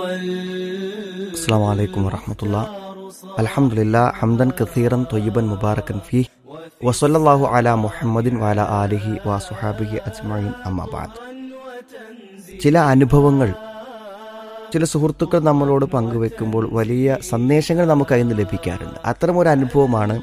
السلام عليكم ورحمة الله الحمد لله حمدا كثيرا طيبا مباركا فيه وصلى الله على محمد وعلى آله وصحابه أجمعين أما بعد ചില അനുഭവങ്ങൾ ചില സുഹൃത്തുക്കൾ നമ്മളോട് പങ്കുവെക്കുമ്പോൾ വലിയ സന്ദേശങ്ങൾ നമുക്ക് അതിൽ നിന്ന് ലഭിക്കാറുണ്ട് അത്തരമൊരു അനുഭവമാണ്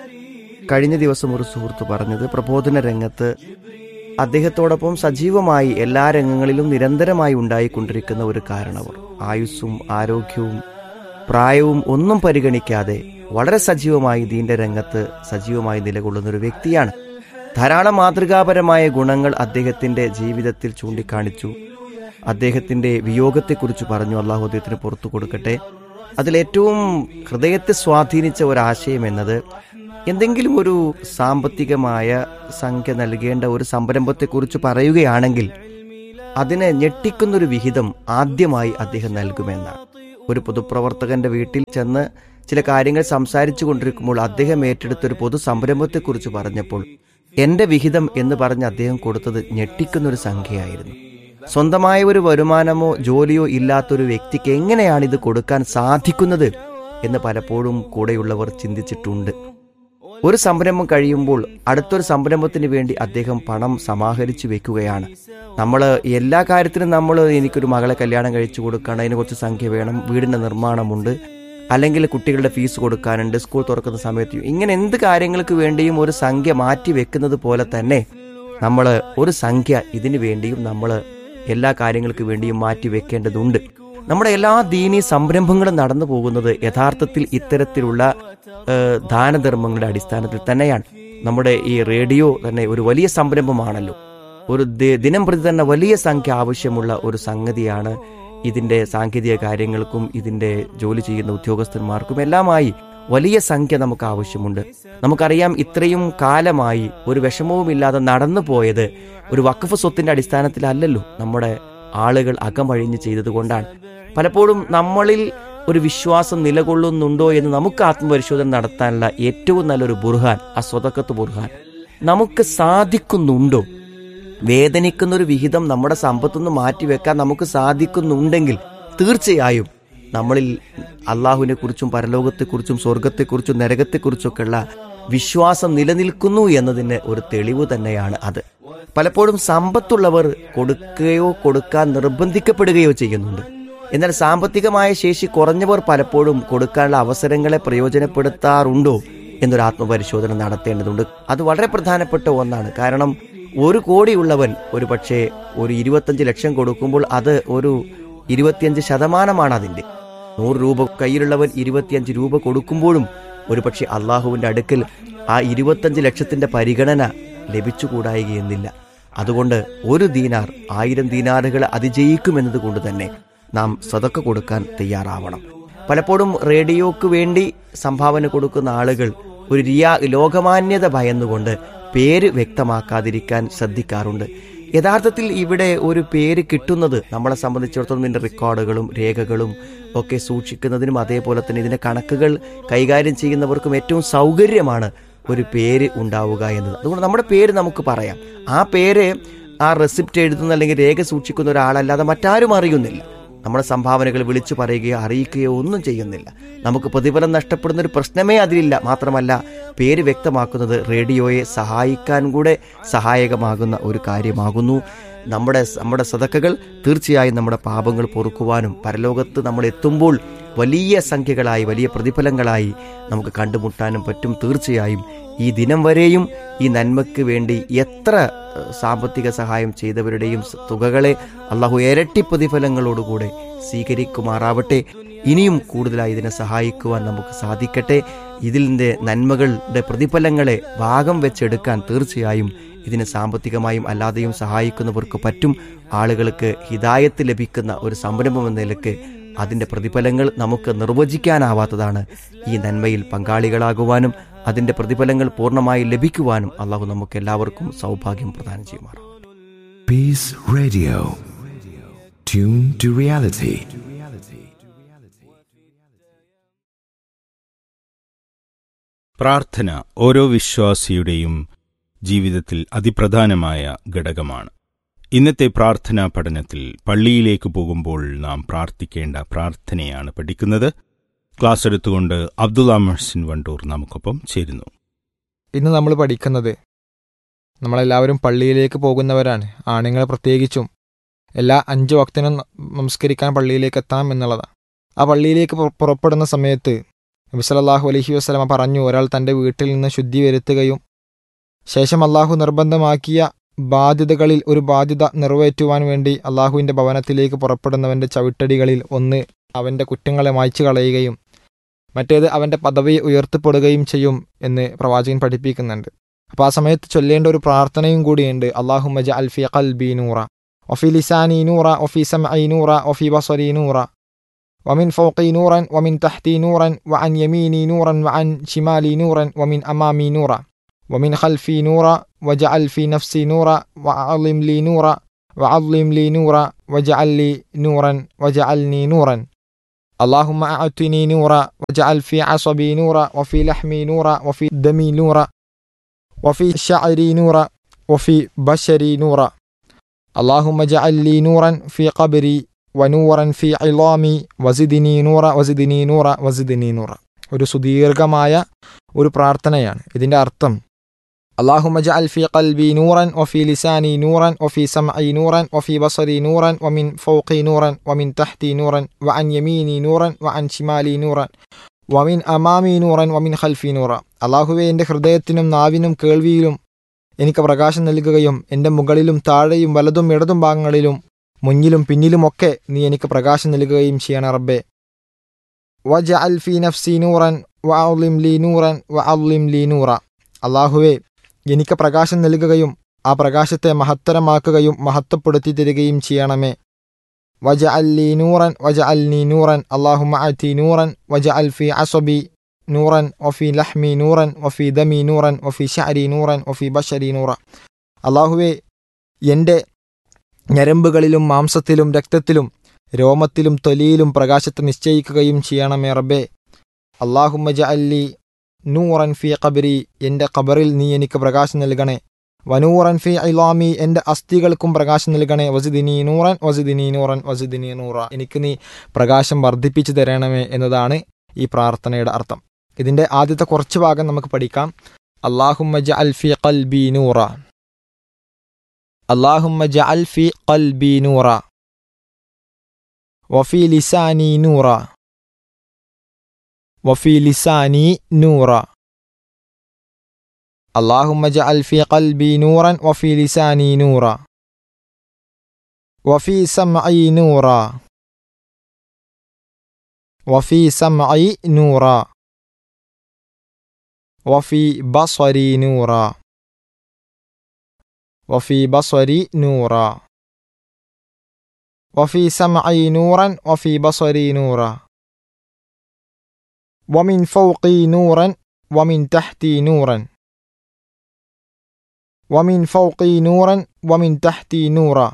കഴിഞ്ഞ ദിവസം ഒരു സുഹൃത്ത് പറഞ്ഞത് പ്രബോധന രംഗത്ത് അദ്ദേഹത്തോടൊപ്പം സജീവമായി എല്ലാ രംഗങ്ങളിലും നിരന്തരമായി ഉണ്ടായിക്കൊണ്ടിരിക്കുന്ന ഒരു കാരണവർ ആയുസ്സും ആരോഗ്യവും പ്രായവും ഒന്നും പരിഗണിക്കാതെ വളരെ സജീവമായി ദീന്റെ രംഗത്ത് സജീവമായി നിലകൊള്ളുന്ന ഒരു വ്യക്തിയാണ് ധാരാളം മാതൃകാപരമായ ഗുണങ്ങൾ അദ്ദേഹത്തിന്റെ ജീവിതത്തിൽ ചൂണ്ടിക്കാണിച്ചു അദ്ദേഹത്തിന്റെ വിയോഗത്തെക്കുറിച്ച് പറഞ്ഞു അള്ളാഹു അദ്ദേഹത്തിന് പുറത്തു കൊടുക്കട്ടെ അതിലേറ്റവും ഹൃദയത്തെ സ്വാധീനിച്ച ഒരാശയം എന്നത് എന്തെങ്കിലും ഒരു സാമ്പത്തികമായ സംഖ്യ നൽകേണ്ട ഒരു സംരംഭത്തെക്കുറിച്ച് പറയുകയാണെങ്കിൽ അതിനെ ഞെട്ടിക്കുന്നൊരു വിഹിതം ആദ്യമായി അദ്ദേഹം നൽകുമെന്നാണ് ഒരു പൊതുപ്രവർത്തകന്റെ വീട്ടിൽ ചെന്ന് ചില കാര്യങ്ങൾ സംസാരിച്ചു കൊണ്ടിരിക്കുമ്പോൾ അദ്ദേഹം ഏറ്റെടുത്ത ഒരു പൊതു സംരംഭത്തെക്കുറിച്ച് പറഞ്ഞപ്പോൾ എന്റെ വിഹിതം എന്ന് പറഞ്ഞ് അദ്ദേഹം കൊടുത്തത് ഞെട്ടിക്കുന്നൊരു സംഖ്യയായിരുന്നു സ്വന്തമായ ഒരു വരുമാനമോ ജോലിയോ ഇല്ലാത്തൊരു വ്യക്തിക്ക് എങ്ങനെയാണ് ഇത് കൊടുക്കാൻ സാധിക്കുന്നത് എന്ന് പലപ്പോഴും കൂടെയുള്ളവർ ചിന്തിച്ചിട്ടുണ്ട് ഒരു സംരംഭം കഴിയുമ്പോൾ അടുത്തൊരു സംരംഭത്തിന് വേണ്ടി അദ്ദേഹം പണം സമാഹരിച്ചു വെക്കുകയാണ് നമ്മൾ എല്ലാ കാര്യത്തിനും നമ്മൾ എനിക്കൊരു മകളെ കല്യാണം കഴിച്ചു കൊടുക്കണം അതിന് കുറച്ച് സംഖ്യ വേണം വീടിന്റെ നിർമ്മാണമുണ്ട് അല്ലെങ്കിൽ കുട്ടികളുടെ ഫീസ് കൊടുക്കാനുണ്ട് സ്കൂൾ തുറക്കുന്ന സമയത്ത് ഇങ്ങനെ എന്ത് കാര്യങ്ങൾക്ക് വേണ്ടിയും ഒരു സംഖ്യ മാറ്റി വെക്കുന്നത് പോലെ തന്നെ നമ്മൾ ഒരു സംഖ്യ ഇതിനു വേണ്ടിയും നമ്മൾ എല്ലാ കാര്യങ്ങൾക്ക് വേണ്ടിയും മാറ്റി വെക്കേണ്ടതുണ്ട് നമ്മുടെ എല്ലാ ദീനീ സംരംഭങ്ങളും നടന്നു പോകുന്നത് യഥാർത്ഥത്തിൽ ഇത്തരത്തിലുള്ള ഏഹ്, ദാനധർമ്മങ്ങളുടെ അടിസ്ഥാനത്തിൽ തന്നെയാണ് നമ്മുടെ ഈ റേഡിയോ തന്നെ ഒരു വലിയ സംരംഭമാണല്ലോ ഒരു ദി- ദിനം പ്രതി തന്നെ വലിയ സംഖ്യ ആവശ്യമുള്ള ഒരു സംഗതിയാണ് ഇതിന്റെ സാങ്കേതിക കാര്യങ്ങൾക്കും ഇതിന്റെ ജോലി ചെയ്യുന്ന ഉദ്യോഗസ്ഥന്മാർക്കും എല്ലാമായി വലിയ സംഖ്യ നമുക്ക് ആവശ്യമുണ്ട് നമുക്കറിയാം ഇത്രയും കാലമായി ഒരു വിഷമവുമില്ലാതെ നടന്നു പോയത് ഒരു വഖഫ് സ്വത്തിന്റെ അടിസ്ഥാനത്തിലല്ലല്ലോ നമ്മുടെ ആളുകൾ അകമഴിഞ്ഞ് ചെയ്തതുകൊണ്ടാണ് പലപ്പോഴും നമ്മളിൽ ഒരു വിശ്വാസം നിലകൊള്ളുന്നുണ്ടോ എന്ന് നമുക്ക് ആത്മപരിശോധന നടത്താനുള്ള ഏറ്റവും നല്ലൊരു ബുർഹാൻ ആ സ്വതക്കത്ത് ബുർഹാൻ നമുക്ക് സാധിക്കുന്നുണ്ടോ വേദനിക്കുന്ന ഒരു വിഹിതം നമ്മുടെ സമ്പത്തുനിന്ന് മാറ്റിവെക്കാൻ നമുക്ക് സാധിക്കുന്നുണ്ടെങ്കിൽ തീർച്ചയായും നമ്മളിൽ അള്ളാഹുവിനെ കുറിച്ചും പരലോകത്തെക്കുറിച്ചും സ്വർഗത്തെക്കുറിച്ചും നരകത്തെക്കുറിച്ചൊക്കെയുള്ള വിശ്വാസം നിലനിൽക്കുന്നു എന്നതിന് ഒരു തെളിവ് തന്നെയാണ് അത് പലപ്പോഴും സമ്പത്തുള്ളവർ കൊടുക്കുകയോ കൊടുക്കാൻ നിർബന്ധിക്കപ്പെടുകയോ ചെയ്യുന്നുണ്ട് എന്നാൽ സാമ്പത്തികമായ ശേഷി കുറഞ്ഞവർ പലപ്പോഴും കൊടുക്കാനുള്ള അവസരങ്ങളെ പ്രയോജനപ്പെടുത്താറുണ്ടോ എന്നൊരു ആത്മപരിശോധന നടത്തേണ്ടതുണ്ട് അത് വളരെ പ്രധാനപ്പെട്ട ഒന്നാണ് കാരണം ഒരു കോടിയുള്ളവൻ ഒരു പക്ഷേ ഒരു ഇരുപത്തഞ്ച് ലക്ഷം കൊടുക്കുമ്പോൾ അത് ഒരു ഇരുപത്തിയഞ്ച് ശതമാനമാണ് അതിന്റെ നൂറ് രൂപ കയ്യിലുള്ളവൻ ഇരുപത്തിയഞ്ച് രൂപ കൊടുക്കുമ്പോഴും ഒരു പക്ഷേ അള്ളാഹുവിന്റെ അടുക്കൽ ആ ഇരുപത്തഞ്ച് ലക്ഷത്തിന്റെ പരിഗണന ലഭിച്ചുകൂടായികയെന്നില്ല അതുകൊണ്ട് ഒരു ദീനാർ ആയിരം ദീനാറുകൾ അതിജയിക്കുമെന്നത് കൊണ്ട് തന്നെ നാം സതക്ക കൊടുക്കാൻ തയ്യാറാവണം പലപ്പോഴും റേഡിയോക്ക് വേണ്ടി സംഭാവന കൊടുക്കുന്ന ആളുകൾ ഒരു റിയാ ലോകമാന്യത ഭയന്നുകൊണ്ട് പേര് വ്യക്തമാക്കാതിരിക്കാൻ ശ്രദ്ധിക്കാറുണ്ട് യഥാർത്ഥത്തിൽ ഇവിടെ ഒരു പേര് കിട്ടുന്നത് നമ്മളെ സംബന്ധിച്ചിടത്തോളം ഇതിന്റെ റെക്കോർഡുകളും രേഖകളും ഒക്കെ സൂക്ഷിക്കുന്നതിനും അതേപോലെ തന്നെ ഇതിന്റെ കണക്കുകൾ കൈകാര്യം ചെയ്യുന്നവർക്കും ഏറ്റവും സൗകര്യമാണ് ഒരു പേര് ഉണ്ടാവുക എന്നത് അതുകൊണ്ട് നമ്മുടെ പേര് നമുക്ക് പറയാം ആ പേര് ആ റെസിപ്റ്റ് എഴുതുന്ന അല്ലെങ്കിൽ രേഖ സൂക്ഷിക്കുന്ന ഒരാളല്ലാതെ മറ്റാരും അറിയുന്നില്ല നമ്മുടെ സംഭാവനകൾ വിളിച്ചു പറയുകയോ അറിയിക്കുകയോ ഒന്നും ചെയ്യുന്നില്ല നമുക്ക് പ്രതിഫലം നഷ്ടപ്പെടുന്ന ഒരു പ്രശ്നമേ അതിലില്ല മാത്രമല്ല പേര് വ്യക്തമാക്കുന്നത് റേഡിയോയെ സഹായിക്കാൻ കൂടെ സഹായകമാകുന്ന ഒരു കാര്യമാകുന്നു നമ്മുടെ നമ്മുടെ സതക്കകൾ തീർച്ചയായും നമ്മുടെ പാപങ്ങൾ പൊറുക്കുവാനും പരലോകത്ത് നമ്മൾ എത്തുമ്പോൾ വലിയ സംഖ്യകളായി വലിയ പ്രതിഫലങ്ങളായി നമുക്ക് കണ്ടുമുട്ടാനും പറ്റും തീർച്ചയായും ഈ ദിനം വരെയും ഈ നന്മയ്ക്ക് വേണ്ടി എത്ര ഏഹ്, സാമ്പത്തിക സഹായം ചെയ്തവരുടെയും സ- തുകകളെ അള്ളാഹു ഇരട്ടി പ്രതിഫലങ്ങളോടുകൂടെ സ്വീകരിക്കുമാറാവട്ടെ ഇനിയും കൂടുതലായി ഇതിനെ സഹായിക്കുവാൻ നമുക്ക് സാധിക്കട്ടെ ഇതിൻ്റെ നന്മകളുടെ പ്രതിഫലങ്ങളെ ഭാഗം വെച്ചെടുക്കാൻ തീർച്ചയായും ഇതിന് സാമ്പത്തികമായും അല്ലാതെയും സഹായിക്കുന്നവർക്ക് പറ്റും ആളുകൾക്ക് ഹിതായത്ത് ലഭിക്കുന്ന ഒരു സംരംഭം എന്ന നിലക്ക് അതിന്റെ പ്രതിഫലങ്ങൾ നമുക്ക് നിർവചിക്കാനാവാത്തതാണ് ഈ നന്മയിൽ പങ്കാളികളാകുവാനും അതിന്റെ പ്രതിഫലങ്ങൾ പൂർണ്ണമായി ലഭിക്കുവാനും അള്ളാഹു നമുക്ക് എല്ലാവർക്കും സൗഭാഗ്യം പ്രദാനം ചെയ്യുമാറാം Peace Radio. Tune to reality. പ്രാർത്ഥന ഓരോ വിശ്വാസിയുടെയും ജീവിതത്തിൽ അതിപ്രധാനമായ ഘടകമാണ് ഇന്നത്തെ പ്രാർത്ഥനാ പഠനത്തിൽ പള്ളിയിലേക്ക് പോകുമ്പോൾ നാം പ്രാർത്ഥിക്കേണ്ട പ്രാർത്ഥനയാണ് പഠിക്കുന്നത് ക്ലാസ് എടുത്തുകൊണ്ട് അബ്ദുള്ള മെഹ്സിൻ വണ്ടൂർ നമുക്കൊപ്പം ചേരുന്നു ഇന്ന് നമ്മൾ പഠിക്കുന്നത് നമ്മളെല്ലാവരും പള്ളിയിലേക്ക് പോകുന്നവരാണ് ആണുങ്ങൾ പ്രത്യേകിച്ചും എല്ലാ അഞ്ച് വക്തിനും നമസ്കരിക്കാൻ പള്ളിയിലേക്ക് എത്താം എന്നുള്ളതാണ് ആ പള്ളിയിലേക്ക് പുറ- പുറപ്പെടുന്ന സമയത്ത് നബി സല്ലല്ലാഹു അലൈഹി വസല്ലമ പറഞ്ഞു ഒരാൾ തൻ്റെ വീട്ടിൽ നിന്ന് ശുദ്ധി വരുത്തുകയും ശേഷം അള്ളാഹു നിർബന്ധമാക്കിയ ബാധ്യതകളിൽ ഒരു ബാധ്യത നിറവേറ്റുവാൻ വേണ്ടി അള്ളാഹുവിൻ്റെ ഭവനത്തിലേക്ക് പുറപ്പെടുന്നവൻ്റെ ചവിട്ടടികളിൽ ഒന്ന് അവൻ്റെ കുറ്റങ്ങളെ മായ്ച്ചു കളയുകയും മറ്റേത് അവൻ്റെ പദവി ഉയർത്തപ്പെടുകയും ചെയ്യും എന്ന് പ്രവാചകൻ പഠിപ്പിക്കുന്നുണ്ട് അപ്പോൾ ആ സമയത്ത് ചൊല്ലേണ്ട ഒരു പ്രാർത്ഥനയും കൂടിയുണ്ട് അള്ളാഹു മജ അൽഫി ഖൽബി നൂറ ഒഫി ലിസാനി നൂറ ഒഫി സമഇ നൂറ ഒഫി ബസരി നൂറ ومن فوقي نورا ومن تحتي نورا وعن يميني نورا وعن شمالي نورا ومن أمامي نورا ومن خلفي نورا وجعل في نفسي نورا وأعظم لي نورا وعظم لي نورا واجعل لي نورا واجعلني نورا اللهم أعطني نورا واجعل في عصبي نورا وفي لحمي نورا وفي دمي نورا وفي شعري نورا وفي بشري نورا اللهم اجعل لي نورا في قبري ونورا في عظامي وزدني نورا وزدني نورا وزدني نورا ഒരു സുദീർഘമായ ഒരു പ്രാർത്ഥനയാണ് ഇതിന്റെ അർത്ഥം اللهم اجعل في قلبي نورا وفي لساني نورا وفي سمعي نورا وفي بصري نورا ومن فوقي نورا ومن تحتي نورا وعن يميني نورا وعن شمالي نورا വമിൻ അമാമി നൂറൻ വമിൻ ഖൽഫി നൂറ അള്ളാഹുവെ എൻ്റെ ഹൃദയത്തിനും നാവിനും കേൾവിയിലും എനിക്ക് പ്രകാശം നൽകുകയും എൻ്റെ മുകളിലും താഴെയും വലതും ഇടതും ഭാഗങ്ങളിലും മുന്നിലും പിന്നിലുമൊക്കെ നീ എനിക്ക് പ്രകാശം നൽകുകയും ചെയ്യണം റബ്ബേ വജ അൽ ഫി നഫ്സി നൂറൻ വ ഔലിം ലി നൂറൻ വ ഔലിം ലി നൂറ അള്ളാഹുവെ എനിക്ക് പ്രകാശം നൽകുകയും ആ പ്രകാശത്തെ മഹത്തരമാക്കുകയും മഹത്വപ്പെടുത്തി തരികയും ചെയ്യണമേ وجعل لي نورا وجعلني نورا اللهم آتي نورا وجعل في عصبي نورا وفي لحمي نورا وفي دمي نورا وفي شعري نورا وفي بشري نورا അള്ളാഹുവെ എൻ്റെ ഞരമ്പുകളിലും മാംസത്തിലും രക്തത്തിലും രോമത്തിലും തൊലിയിലും പ്രകാശത്തെ നിശ്ചയിക്കുകയും ചെയ്യണമേ റബ്ബേ അള്ളാഹുമ്മ ജഅല്ലി നൂറൻ ഫി ഖബരി എൻ്റെ ഖബറിൽ നീ എനിക്ക് പ്രകാശം നൽകണേ വനൂറൻ ഫി ഇലാമി എൻ്റെ അസ്ഥികൾക്കും പ്രകാശം നൽകണേ വസിദിനി നൂറൻ വസിദിനി നൂറൻ വസിദിനി നൂറ എനിക്ക് നീ പ്രകാശം വർദ്ധിപ്പിച്ചു തരണമേ എന്നതാണ് ഈ പ്രാർത്ഥനയുടെ അർത്ഥം ഇതിൻ്റെ ആദ്യത്തെ കുറച്ച് ഭാഗം നമുക്ക് പഠിക്കാം അള്ളാഹുമ്മ ജഅൽ ഫി ഖൽബി നൂറ അള്ളാഹുമ്മ ജഅൽ ഫി ഖൽബി നൂറ വഫി ലിസാനി നൂറ വഫി ലിസാനി നൂറ اللهم اجعل في قلبي نورا وفي لساني نورا وفي سمعي نورا وفي سمعي نورا وفي بصري نورا وفي بصري نورا وفي سمعي نورا وفي بصري نورا ومن فوقي نورا ومن تحتي نورا ومن فوقي نورا ومن تحتي نورا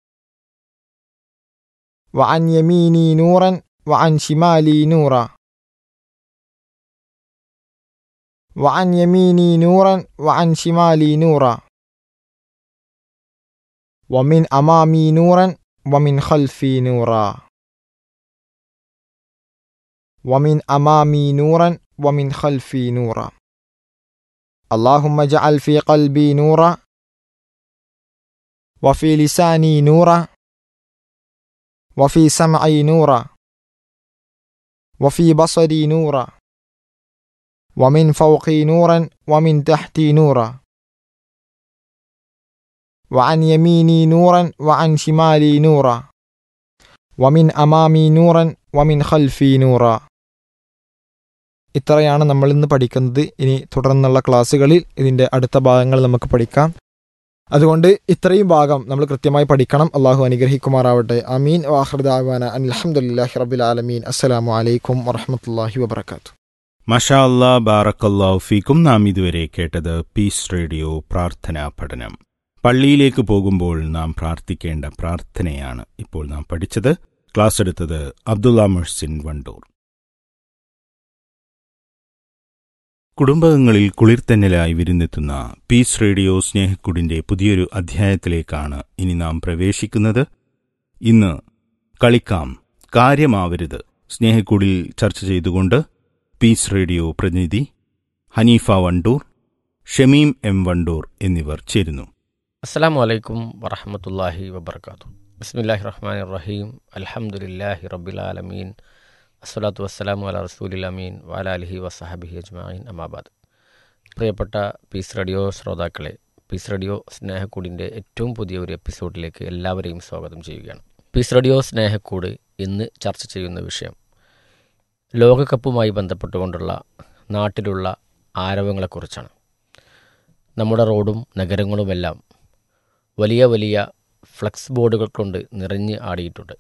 وعن يميني نورا وعن شمالي نورا وعن يميني نورا وعن شمالي نورا ومن امامي نورا ومن خلفي نورا ومن امامي نورا ومن خلفي نورا اللهم اجعل في قلبي نورا وفي لساني نورا وفي سمعي نورا وفي بصري نورا ومن فوقي نورا ومن تحتي نورا وعن يميني نورا وعن شمالي نورا ومن أمامي نورا ومن خلفي نورا ഇത്രയാണ് നമ്മൾ ഇന്ന് പഠിക്കുന്നത് ഇനി തുടർന്നുള്ള ക്ലാസ്സുകളിൽ ഇതിൻ്റെ അടുത്ത ഭാഗങ്ങൾ നമുക്ക് പഠിക്കാം അതുകൊണ്ട് ഇത്രയും ഭാഗം നമ്മൾ കൃത്യമായി പഠിക്കണം അള്ളാഹു അനുഗ്രഹിക്കുമാറാവട്ടെ അമീൻ വാഹൃദാവാന അലഹമുല്ലാഹി റബിൽ ആലമീൻ അസ്സലാമു അലൈക്കും വറഹമത്തല്ലാഹി വബർക്കാത്തു മഷാ അല്ലാ ബാറക്കല്ലാഹു ഫീക്കും നാം ഇതുവരെ കേട്ടത് പീസ് റേഡിയോ പ്രാർത്ഥനാ പഠനം പള്ളിയിലേക്ക് പോകുമ്പോൾ നാം പ്രാർത്ഥിക്കേണ്ട പ്രാർത്ഥനയാണ് ഇപ്പോൾ നാം പഠിച്ചത് ക്ലാസ് എടുത്തത് അബ്ദുള്ള മുഹ്സിൻ വണ്ടൂർ കുടുംബങ്ങളിൽ കുളിർത്തന്നലായി വിരുന്നെത്തുന്ന പീസ് റേഡിയോ സ്നേഹക്കുടിന്റെ പുതിയൊരു അധ്യായത്തിലേക്കാണ് ഇനി നാം പ്രവേശിക്കുന്നത് ഇന്ന് കളിക്കാം കാര്യമാവരുത് സ്നേഹക്കുടിൽ ചർച്ച ചെയ്തുകൊണ്ട് പീസ് റേഡിയോ പ്രതിനിധി ഹനീഫ വണ്ടൂർ ഷമീം എം വണ്ടൂർ എന്നിവർ ചേരുന്നു അസ്സാം വലൈക്കും വറഹമത്തല്ലാഹി വബർക്കാത്തു ബിസ്മില്ലാഹി റഹ്മാൻ റഹീം അൽഹംദുലില്ലാഹി റബ്ബിൽ ആലമീൻ അസ്സലാത്തു വസ്സലാമു അല റസൂലിൽ അമീൻ വാല അലിഹി വസഹബിഹി അജ്മായിൻ അമാബാദ് പ്രിയപ്പെട്ട പീസ് റേഡിയോ ശ്രോതാക്കളെ പീസ് റേഡിയോ സ്നേഹക്കൂടിൻ്റെ ഏറ്റവും പുതിയ ഒരു എപ്പിസോഡിലേക്ക് എല്ലാവരെയും സ്വാഗതം ചെയ്യുകയാണ് പീസ് റേഡിയോ സ്നേഹക്കൂട് ഇന്ന് ചർച്ച ചെയ്യുന്ന വിഷയം ലോകകപ്പുമായി ബന്ധപ്പെട്ടുകൊണ്ടുള്ള നാട്ടിലുള്ള ആരവങ്ങളെക്കുറിച്ചാണ് നമ്മുടെ റോഡും നഗരങ്ങളുമെല്ലാം വലിയ വലിയ ഫ്ലക്സ് ബോർഡുകൾ കൊണ്ട് നിറഞ്ഞ് ആടിയിട്ടുണ്ട്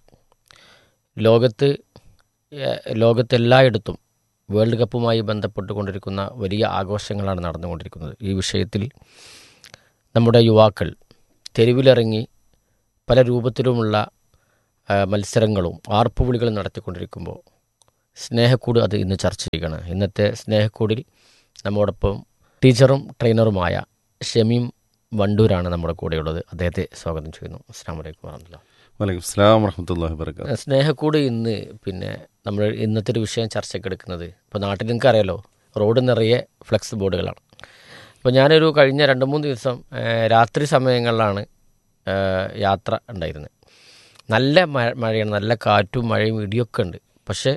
ലോകത്ത് ഏഹ്, ലോകത്തെല്ലായിടത്തും വേൾഡ് കപ്പുമായി ബന്ധപ്പെട്ടുകൊണ്ടിരിക്കുന്ന വലിയ ആഘോഷങ്ങളാണ് നടന്നുകൊണ്ടിരിക്കുന്നത് ഈ വിഷയത്തിൽ നമ്മുടെ യുവാക്കൾ തെരുവിലിറങ്ങി പല രൂപത്തിലുമുള്ള ആ, മത്സരങ്ങളും ആർപ്പുവിളികളും നടത്തിക്കൊണ്ടിരിക്കുമ്പോൾ സ്നേഹക്കൂട് അത് ഇന്ന് ചർച്ച ചെയ്യുകയാണ് ഇന്നത്തെ സ്നേഹക്കൂടിൽ നമ്മോടൊപ്പം ടീച്ചറും ട്രെയിനറുമായ ഷമീം വണ്ടൂരാണ് നമ്മുടെ കൂടെയുള്ളത് അദ്ദേഹത്തെ സ്വാഗതം ചെയ്യുന്നു അസ്സാം വലൈക്കും വാഹമത്തുള്ള വലൈക്കും സ്ലാം വറഹമത്തല്ലാഹി വർക്കാത്തു സ്നേഹക്കൂട് ഇന്ന് പിന്നെ നമ്മൾ ഇന്നത്തെ ഒരു വിഷയം ചർച്ചയ്ക്ക് എടുക്കുന്നത് ഇപ്പോൾ നാട്ടിൽ നിങ്ങൾക്ക് അറിയാലോ റോഡ് നിറയെ ഫ്ലെക്സ് ബോർഡുകളാണ് അപ്പോൾ ഞാനൊരു കഴിഞ്ഞ രണ്ട് മൂന്ന് ദിവസം ആ, രാത്രി സമയങ്ങളിലാണ് ആ, യാത്ര ഉണ്ടായിരുന്നത് നല്ല മഴ മഴയാണ് നല്ല കാറ്റും മഴയും ഇടിയൊക്കെ ഉണ്ട് പക്ഷേ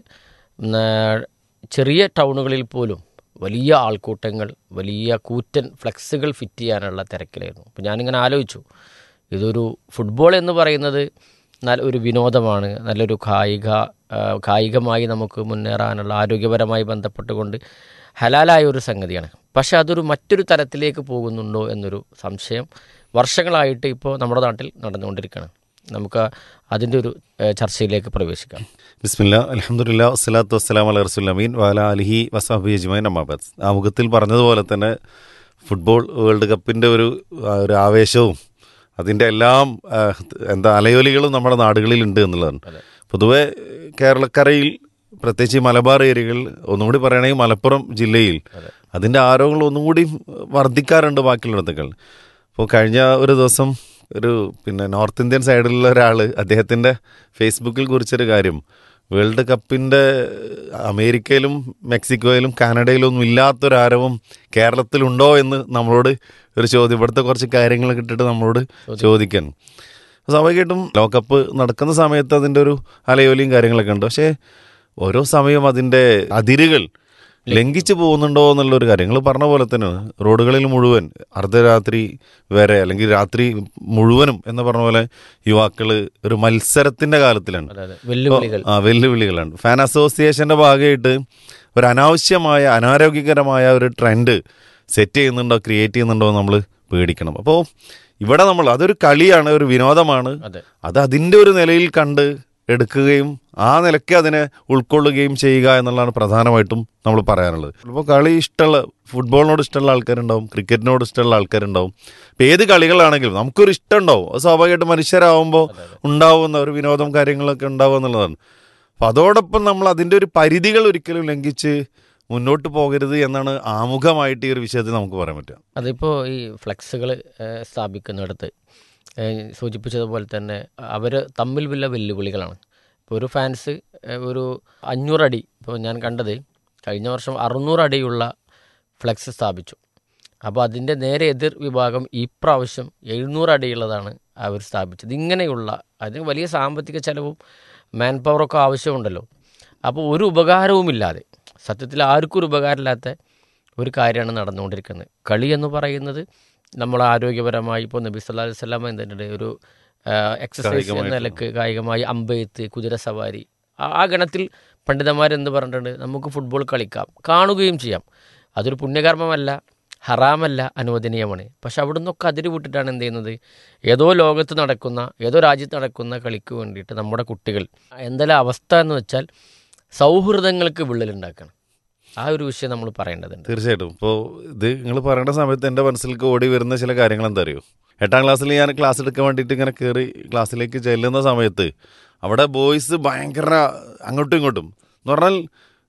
ന- ചെറിയ ടൗണുകളിൽ പോലും വലിയ ആൾക്കൂട്ടങ്ങൾ വലിയ കൂറ്റൻ ഫ്ലെക്സുകൾ ഫിറ്റ് ചെയ്യാനുള്ള തിരക്കിലായിരുന്നു അപ്പോൾ ഞാനിങ്ങനെ ആലോചിച്ചു ഇതൊരു ഫുട്ബോൾ എന്ന് പറയുന്നത് നല്ല ഒരു വിനോദമാണ് നല്ലൊരു കായിക ആ, കായികമായി നമുക്ക് മുന്നേറാനുള്ള ആരോഗ്യപരമായി ബന്ധപ്പെട്ടുകൊണ്ട് ഹലാലായ ഒരു സംഗതിയാണ് പക്ഷേ അതൊരു മറ്റൊരു തലത്തിലേക്ക് പോകുന്നുണ്ടോ എന്നൊരു സംശയം വർഷങ്ങളായിട്ട് ഇപ്പോൾ നമ്മുടെ നാട്ടിൽ നടന്നുകൊണ്ടിരിക്കുകയാണ് നമുക്ക് അതിൻ്റെ ഒരു ഏ, ചർച്ചയിലേക്ക് പ്രവേശിക്കാം ബിസ്മില്ല അലഹമുല്ല വസ്സലാത്തു വസ്സലാം അല റസൂൽ അമീൻ വാല അലിഹി വസാബി അജ്മൈൻ അമ്മാബാദ് ആമുഖത്തിൽ പറഞ്ഞതുപോലെ തന്നെ ഫുട്ബോൾ വേൾഡ് കപ്പിൻ്റെ ഒരു ആ, ഒരു ആവേശവും അതിൻ്റെ എല്ലാം ആ, എന്താ അലയൊലികളും നമ്മുടെ നാടുകളിൽ ഉണ്ട് എന്നുള്ളതാണ് പൊതുവെ കേരളക്കരയിൽ പ്രത്യേകിച്ച് ഈ മലബാർ ഏരിയകളിൽ ഒന്നുകൂടി പറയുകയാണെങ്കിൽ മലപ്പുറം ജില്ലയിൽ അതിൻ്റെ ആരോഗ്യങ്ങൾ ഒന്നുകൂടി വർദ്ധിക്കാറുണ്ട് ബാക്കിയുള്ളിടത്തേക്കാൾ അപ്പോൾ കഴിഞ്ഞ ഒരു ദിവസം ഒരു പിന്നെ നോർത്ത് ഇന്ത്യൻ സൈഡിലുള്ള ഒരാൾ അദ്ദേഹത്തിൻ്റെ ഫേസ്ബുക്കിൽ കുറിച്ചൊരു കാര്യം വേൾഡ് കപ്പിൻ്റെ അമേരിക്കയിലും മെക്സിക്കോയിലും കാനഡയിലും ഒന്നും ഇല്ലാത്തൊരു ആരവം കേരളത്തിലുണ്ടോ എന്ന് നമ്മളോട് ഒരു ചോദ്യം ഇവിടുത്തെ കുറച്ച് കാര്യങ്ങൾ ഇട്ടിട്ട് നമ്മളോട് ചോദിക്കാൻ സ്വാഭാവികമായിട്ടും ലോകകപ്പ് നടക്കുന്ന സമയത്ത് അതിൻ്റെ ഒരു അലയോലിയും കാര്യങ്ങളൊക്കെ ഉണ്ട് പക്ഷേ ഓരോ സമയവും അതിൻ്റെ അതിരുകൾ ലംഘിച്ചു പോകുന്നുണ്ടോ എന്നുള്ളൊരു കാര്യം നിങ്ങൾ പറഞ്ഞ പോലെ തന്നെയാണ് റോഡുകളിൽ മുഴുവൻ അർദ്ധരാത്രി വരെ അല്ലെങ്കിൽ രാത്രി മുഴുവനും എന്ന് പറഞ്ഞ പോലെ യുവാക്കൾ ഒരു മത്സരത്തിന്റെ കാലത്തിലാണ് അതായത് വെല്ലുവിളികൾ ആ വെല്ലുവിളികളാണ് ഫാൻ അസോസിയേഷന്റെ ഭാഗമായിട്ട് ഒരു അനാവശ്യമായ അനാരോഗ്യകരമായ ഒരു ട്രെൻഡ് സെറ്റ് ചെയ്യുന്നുണ്ടോ ക്രിയേറ്റ് ചെയ്യുന്നുണ്ടോ നമ്മൾ പേടിക്കണം അപ്പോൾ ഇവിടെ നമ്മൾ അതൊരു കളിയാണ് ഒരു വിനോദമാണ് അതെ അത് അതിൻ്റെ ഒരു നിലയിൽ കണ്ട് എടുക്കുകയും ആ നിലയ്ക്ക് അതിനെ ഉൾക്കൊള്ളുകയും ചെയ്യുക എന്നുള്ളതാണ് പ്രധാനമായിട്ടും നമ്മൾ പറയാനുള്ളത് ഇപ്പോൾ കളി ഇഷ്ടമുള്ള ഫുട്ബോളിനോട് ഇഷ്ടമുള്ള ആൾക്കാരുണ്ടാവും ക്രിക്കറ്റിനോട് ഇഷ്ടമുള്ള ആൾക്കാരുണ്ടാവും ഇപ്പം ഏത് കളികളാണെങ്കിലും നമുക്കൊരു ഇഷ്ടം ഉണ്ടാവും അത് സ്വാഭാവികമായിട്ടും മനുഷ്യരാകുമ്പോൾ ഉണ്ടാവുന്ന ഒരു വിനോദം കാര്യങ്ങളൊക്കെ ഉണ്ടാവുക എന്നുള്ളതാണ് അപ്പം അതോടൊപ്പം നമ്മൾ അതിൻ്റെ ഒരു പരിധികൾ ഒരിക്കലും ലംഘിച്ച് മുന്നോട്ട് പോകരുത് എന്നാണ് ആമുഖമായിട്ട് ഈ ഒരു വിഷയത്തിൽ നമുക്ക് പറയാൻ പറ്റുക അതിപ്പോൾ ഈ ഫ്ലെക്സുകൾ സ്ഥാപിക്കുന്നിടത്ത് ഏഹ് സൂചിപ്പിച്ചതുപോലെ തന്നെ അവർ തമ്മിൽ വല്ല വെല്ലുവിളികളാണ് ഇപ്പോൾ ഒരു ഫാൻസ് ഏഹ് ഒരു അഞ്ഞൂറടി ഇപ്പോൾ ഞാൻ കണ്ടത് കഴിഞ്ഞ വർഷം അറുന്നൂറടിയുള്ള ഫ്ലെക്സ് സ്ഥാപിച്ചു അപ്പോൾ അതിൻ്റെ നേരെ എതിർ വിഭാഗം ഈ പ്രാവശ്യം എഴുന്നൂറ് അടിയുള്ളതാണ് അവർ സ്ഥാപിച്ചത് ഇങ്ങനെയുള്ള അതിന് വലിയ സാമ്പത്തിക ചെലവും മാൻ പവറൊക്കെ ആവശ്യമുണ്ടല്ലോ അപ്പോൾ ഒരു ഉപകാരവുമില്ലാതെ സത്യത്തിൽ ആർക്കും ഒരു ഉപകാരമില്ലാത്ത ഒരു കാര്യമാണ് നടന്നുകൊണ്ടിരിക്കുന്നത് കളി എന്ന് പറയുന്നത് നമ്മൾ ആരോഗ്യപരമായി ഇപ്പോൾ നബി സല്ലാ അലൈഹി സ്വലാമ എന്തിൻ്റെ ഒരു എക്സസൈസ് എന്ന നിലക്ക് കായികമായി അമ്പെയ്ത്ത് കുതിരസവാരി ആ ആ ഗണത്തിൽ പണ്ഡിതന്മാരെന്ത് പറഞ്ഞിട്ടുണ്ട് നമുക്ക് ഫുട്ബോൾ കളിക്കാം കാണുകയും ചെയ്യാം അതൊരു പുണ്യകർമ്മമല്ല ഹറാമല്ല അനുവദനീയമാണ് പക്ഷെ അവിടെ നിന്നൊക്കെ അതിര് വിട്ടിട്ടാണ് എന്ത് ചെയ്യുന്നത് ഏതോ ലോകത്ത് നടക്കുന്ന ഏതോ രാജ്യത്ത് നടക്കുന്ന കളിക്ക് വേണ്ടിയിട്ട് നമ്മുടെ കുട്ടികൾ എന്തെല്ലാം അവസ്ഥ എന്ന് വെച്ചാൽ സൗഹൃദങ്ങൾക്ക് വിള്ളലുണ്ടാക്കണം ആ ഒരു വിഷയം നമ്മൾ പറയേണ്ടതുണ്ട് തീർച്ചയായിട്ടും ഇപ്പോൾ ഇത് നിങ്ങൾ പറയേണ്ട സമയത്ത് എൻ്റെ മനസ്സിലേക്ക് ഓടി വരുന്ന ചില കാര്യങ്ങൾ എന്താ അറിയോ എട്ടാം ക്ലാസ്സിൽ ഞാൻ ക്ലാസ് എടുക്കാൻ വേണ്ടിയിട്ട് ഇങ്ങനെ കയറി ക്ലാസ്സിലേക്ക് ചെല്ലുന്ന സമയത്ത് അവിടെ ബോയ്സ് ഭയങ്കര അങ്ങോട്ടും ഇങ്ങോട്ടും എന്ന് പറഞ്ഞാൽ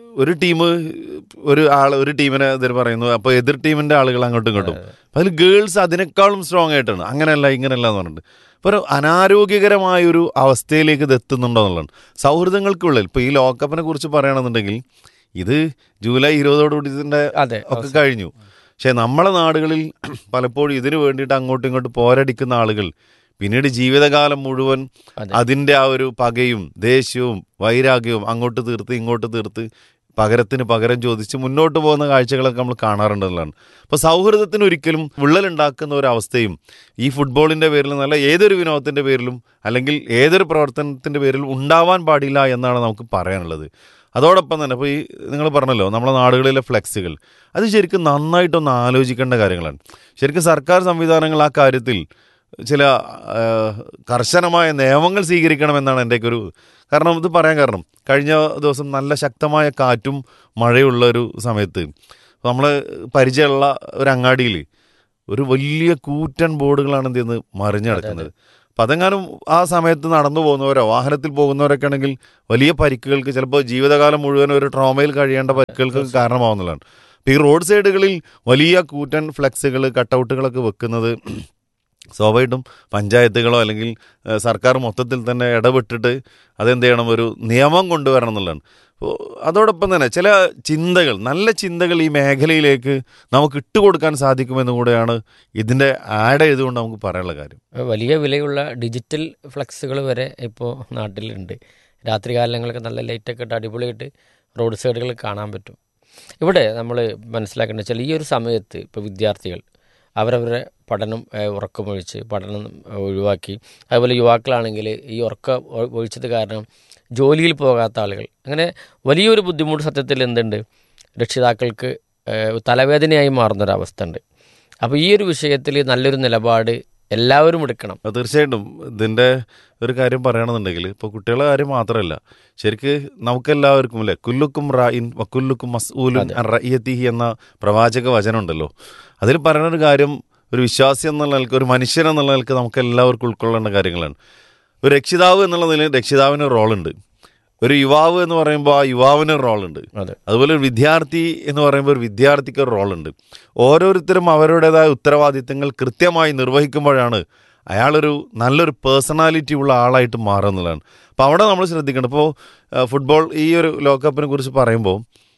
ഒരു ടീം ഒരു ആൾ ഒരു ടീമിനെ ഇതിൽ പറയുന്നു അപ്പോൾ എതിർ ടീമിന്റെ ആളുകൾ അങ്ങോട്ടും ഇങ്ങോട്ടും അതിൽ ഗേൾസ് അതിനേക്കാളും സ്ട്രോങ് ആയിട്ടാണ് അങ്ങനെയല്ല ഇങ്ങനെയല്ല എന്ന് പറഞ്ഞിട്ട് ഇപ്പോൾ ഒരു അനാരോഗ്യകരമായ ഒരു അവസ്ഥയിലേക്ക് ഇത് എത്തുന്നുണ്ടോ എന്നുള്ളതാണ് സൗഹൃദങ്ങൾക്കുള്ളിൽ ഇപ്പോൾ ഈ ലോകകപ്പിനെ കുറിച്ച് പറയുകയാണെന്നുണ്ടെങ്കിൽ ഇത് ജൂലൈ ഇരുപതോടുകൂടി ഇതിൻ്റെ അതെ ഒക്കെ കഴിഞ്ഞു പക്ഷേ നമ്മളെ നാടുകളിൽ പലപ്പോഴും ഇതിനു വേണ്ടിയിട്ട് അങ്ങോട്ടും ഇങ്ങോട്ടും പോരടിക്കുന്ന ആളുകൾ പിന്നീട് ജീവിതകാലം മുഴുവൻ അതെ. അതിൻ്റെ ആ ഒരു പകയും ദേഷ്യവും വൈരാഗ്യവും അങ്ങോട്ട് തീർത്ത് ഇങ്ങോട്ട് തീർത്ത് പകരത്തിന് പകരം ചോദിച്ച് മുന്നോട്ട് പോകുന്ന കാഴ്ചകളൊക്കെ നമ്മൾ കാണാറുണ്ടെന്നുള്ളതാണ് അപ്പോൾ സൗഹൃദത്തിന് ഒരിക്കലും വിള്ളലുണ്ടാക്കുന്ന ഒരു അവസ്ഥയും ഈ ഫുട്ബോളിൻ്റെ പേരിലും നല്ല ഏതൊരു വിനോദത്തിൻ്റെ പേരിലും അല്ലെങ്കിൽ ഏതൊരു പ്രവർത്തനത്തിൻ്റെ പേരിലും ഉണ്ടാവാൻ പാടില്ല എന്നാണ് നമുക്ക് പറയാനുള്ളത് അതോടൊപ്പം തന്നെ ഇപ്പോൾ ഈ നിങ്ങൾ പറഞ്ഞല്ലോ നമ്മുടെ നാടുകളിലെ ഫ്ലെക്സുകൾ അത് ശരിക്കും നന്നായിട്ടൊന്ന് ആലോചിക്കേണ്ട കാര്യങ്ങളാണ് ശരിക്കും സർക്കാർ സംവിധാനങ്ങൾ ആ കാര്യത്തിൽ ചില ആ, കർശനമായ നിയമങ്ങൾ സ്വീകരിക്കണമെന്നാണ് എൻ്റെയൊക്കെ ഒരു കാരണം ഇത് പറയാൻ കാരണം കഴിഞ്ഞ ദിവസം നല്ല ശക്തമായ കാറ്റും മഴയുള്ള ഒരു സമയത്ത് നമ്മൾ പരിചയമുള്ള ഒരു അങ്ങാടിയിൽ ഒരു വലിയ കൂറ്റൻ ബോർഡുകളാണ് എന്ത് ചെയ്യുന്നത് മറിഞ്ഞു കിടക്കുന്നത് അപ്പം അതെങ്ങാനും ആ സമയത്ത് നടന്നു പോകുന്നവരോ വാഹനത്തിൽ പോകുന്നവരൊക്കെ ആണെങ്കിൽ വലിയ പരിക്കുകൾക്ക് ചിലപ്പോൾ ജീവിതകാലം മുഴുവൻ ഒരു ട്രോമയിൽ കഴിയേണ്ട പരിക്കുകൾക്ക് കാരണമാവുന്നതാണ് അപ്പോൾ ഈ റോഡ് സൈഡുകളിൽ വലിയ കൂറ്റൻ ഫ്ലെക്സുകൾ കട്ടൗട്ടുകളൊക്കെ വെക്കുന്നത് സ്വാഭാവികമായിട്ടും പഞ്ചായത്തുകളോ അല്ലെങ്കിൽ ഏഹ്, സർക്കാർ മൊത്തത്തിൽ തന്നെ ഇടപെട്ടിട്ട് അതെന്ത് ചെയ്യണം ഒരു നിയമം കൊണ്ടുവരണം എന്നുള്ളതാണ് അപ്പോൾ അതോടൊപ്പം തന്നെ ചില ചിന്തകൾ നല്ല ചിന്തകൾ ഈ മേഖലയിലേക്ക് നമുക്ക് ഇട്ടുകൊടുക്കാൻ സാധിക്കുമെന്ന് കൂടെയാണ് ഇതിൻ്റെ ആഡ് ചെയ്തുകൊണ്ട് നമുക്ക് പറയാനുള്ള കാര്യം വലിയ വിലയുള്ള ഡിജിറ്റൽ ഫ്ലക്സുകൾ വരെ ഇപ്പോൾ നാട്ടിലുണ്ട് രാത്രി കാലങ്ങളിലൊക്കെ നല്ല ലൈറ്റൊക്കെ ഇട്ട് അടിപൊളിയായിട്ട് റോഡ് സൈഡുകളിൽ കാണാൻ പറ്റും ഇവിടെ നമ്മൾ മനസ്സിലാക്കേണ്ടത് വെച്ചാൽ ഈ ഒരു സമയത്ത് ഇപ്പോൾ വിദ്യാർത്ഥികൾ അവരവരുടെ പഠനം ഏഹ്, ഉറക്കമൊഴിച്ച് പഠനം ഒഴിവാക്കി അതുപോലെ യുവാക്കളാണെങ്കിൽ ഈ ഉറക്കം ഒ- ഒഴിച്ചത് കാരണം ജോലിയിൽ പോകാത്ത ആളുകൾ അങ്ങനെ വലിയൊരു ബുദ്ധിമുട്ട് സത്യത്തിൽ എന്തുണ്ട് രക്ഷിതാക്കൾക്ക് ഏഹ്, തലവേദനയായി മാറുന്നൊരവസ്ഥ ഉണ്ട് അപ്പോൾ ഈ ഒരു വിഷയത്തിൽ നല്ലൊരു നിലപാട് എല്ലാവരും എടുക്കണം അത് തീർച്ചയായിട്ടും ഇതിൻ്റെ ഒരു കാര്യം പറയുകയാണെന്നുണ്ടെങ്കിൽ ഇപ്പോൾ കുട്ടികളുടെ കാര്യം മാത്രമല്ല ശരിക്ക് നമുക്കെല്ലാവർക്കും അല്ലേ കുല്ലുക്കും റായിൻ വക്കുല്ലുക്കും മസ്ഊലും അതെ. റയ്യത്തിഹി എന്ന പ്രവാചക വചനമുണ്ടല്ലോ അതിൽ പറയുന്ന ഒരു കാര്യം ഒരു വിശ്വാസി എന്നുള്ള നിലക്ക് ഒരു മനുഷ്യൻ എന്നുള്ള നിലക്ക് നമുക്ക് എല്ലാവർക്കും ഉൾക്കൊള്ളേണ്ട കാര്യങ്ങളാണ് ഒരു രക്ഷിതാവ് എന്നുള്ള നിലയിൽ രക്ഷിതാവിന് റോളുണ്ട് ഒരു യുവാവ് എന്ന് പറയുമ്പോൾ ആ യുവാവിന് റോളുണ്ട് അതെ അതുപോലെ ഒരു വിദ്യാർത്ഥി എന്ന് പറയുമ്പോൾ ഒരു വിദ്യാർത്ഥിക്ക് ഒരു റോളുണ്ട് ഓരോരുത്തരും അവരുടേതായ ഉത്തരവാദിത്തങ്ങൾ കൃത്യമായി നിർവഹിക്കുമ്പോഴാണ് അയാളൊരു നല്ലൊരു പേഴ്സണാലിറ്റി ഉള്ള ആളായിട്ട് മാറുന്നതാണ് അപ്പോൾ അവിടെ നമ്മൾ ശ്രദ്ധിക്കണം ഇപ്പോൾ ഫുട്ബോൾ ഈ ഒരു ലോകകപ്പിനെ കുറിച്ച് പറയുമ്പോൾ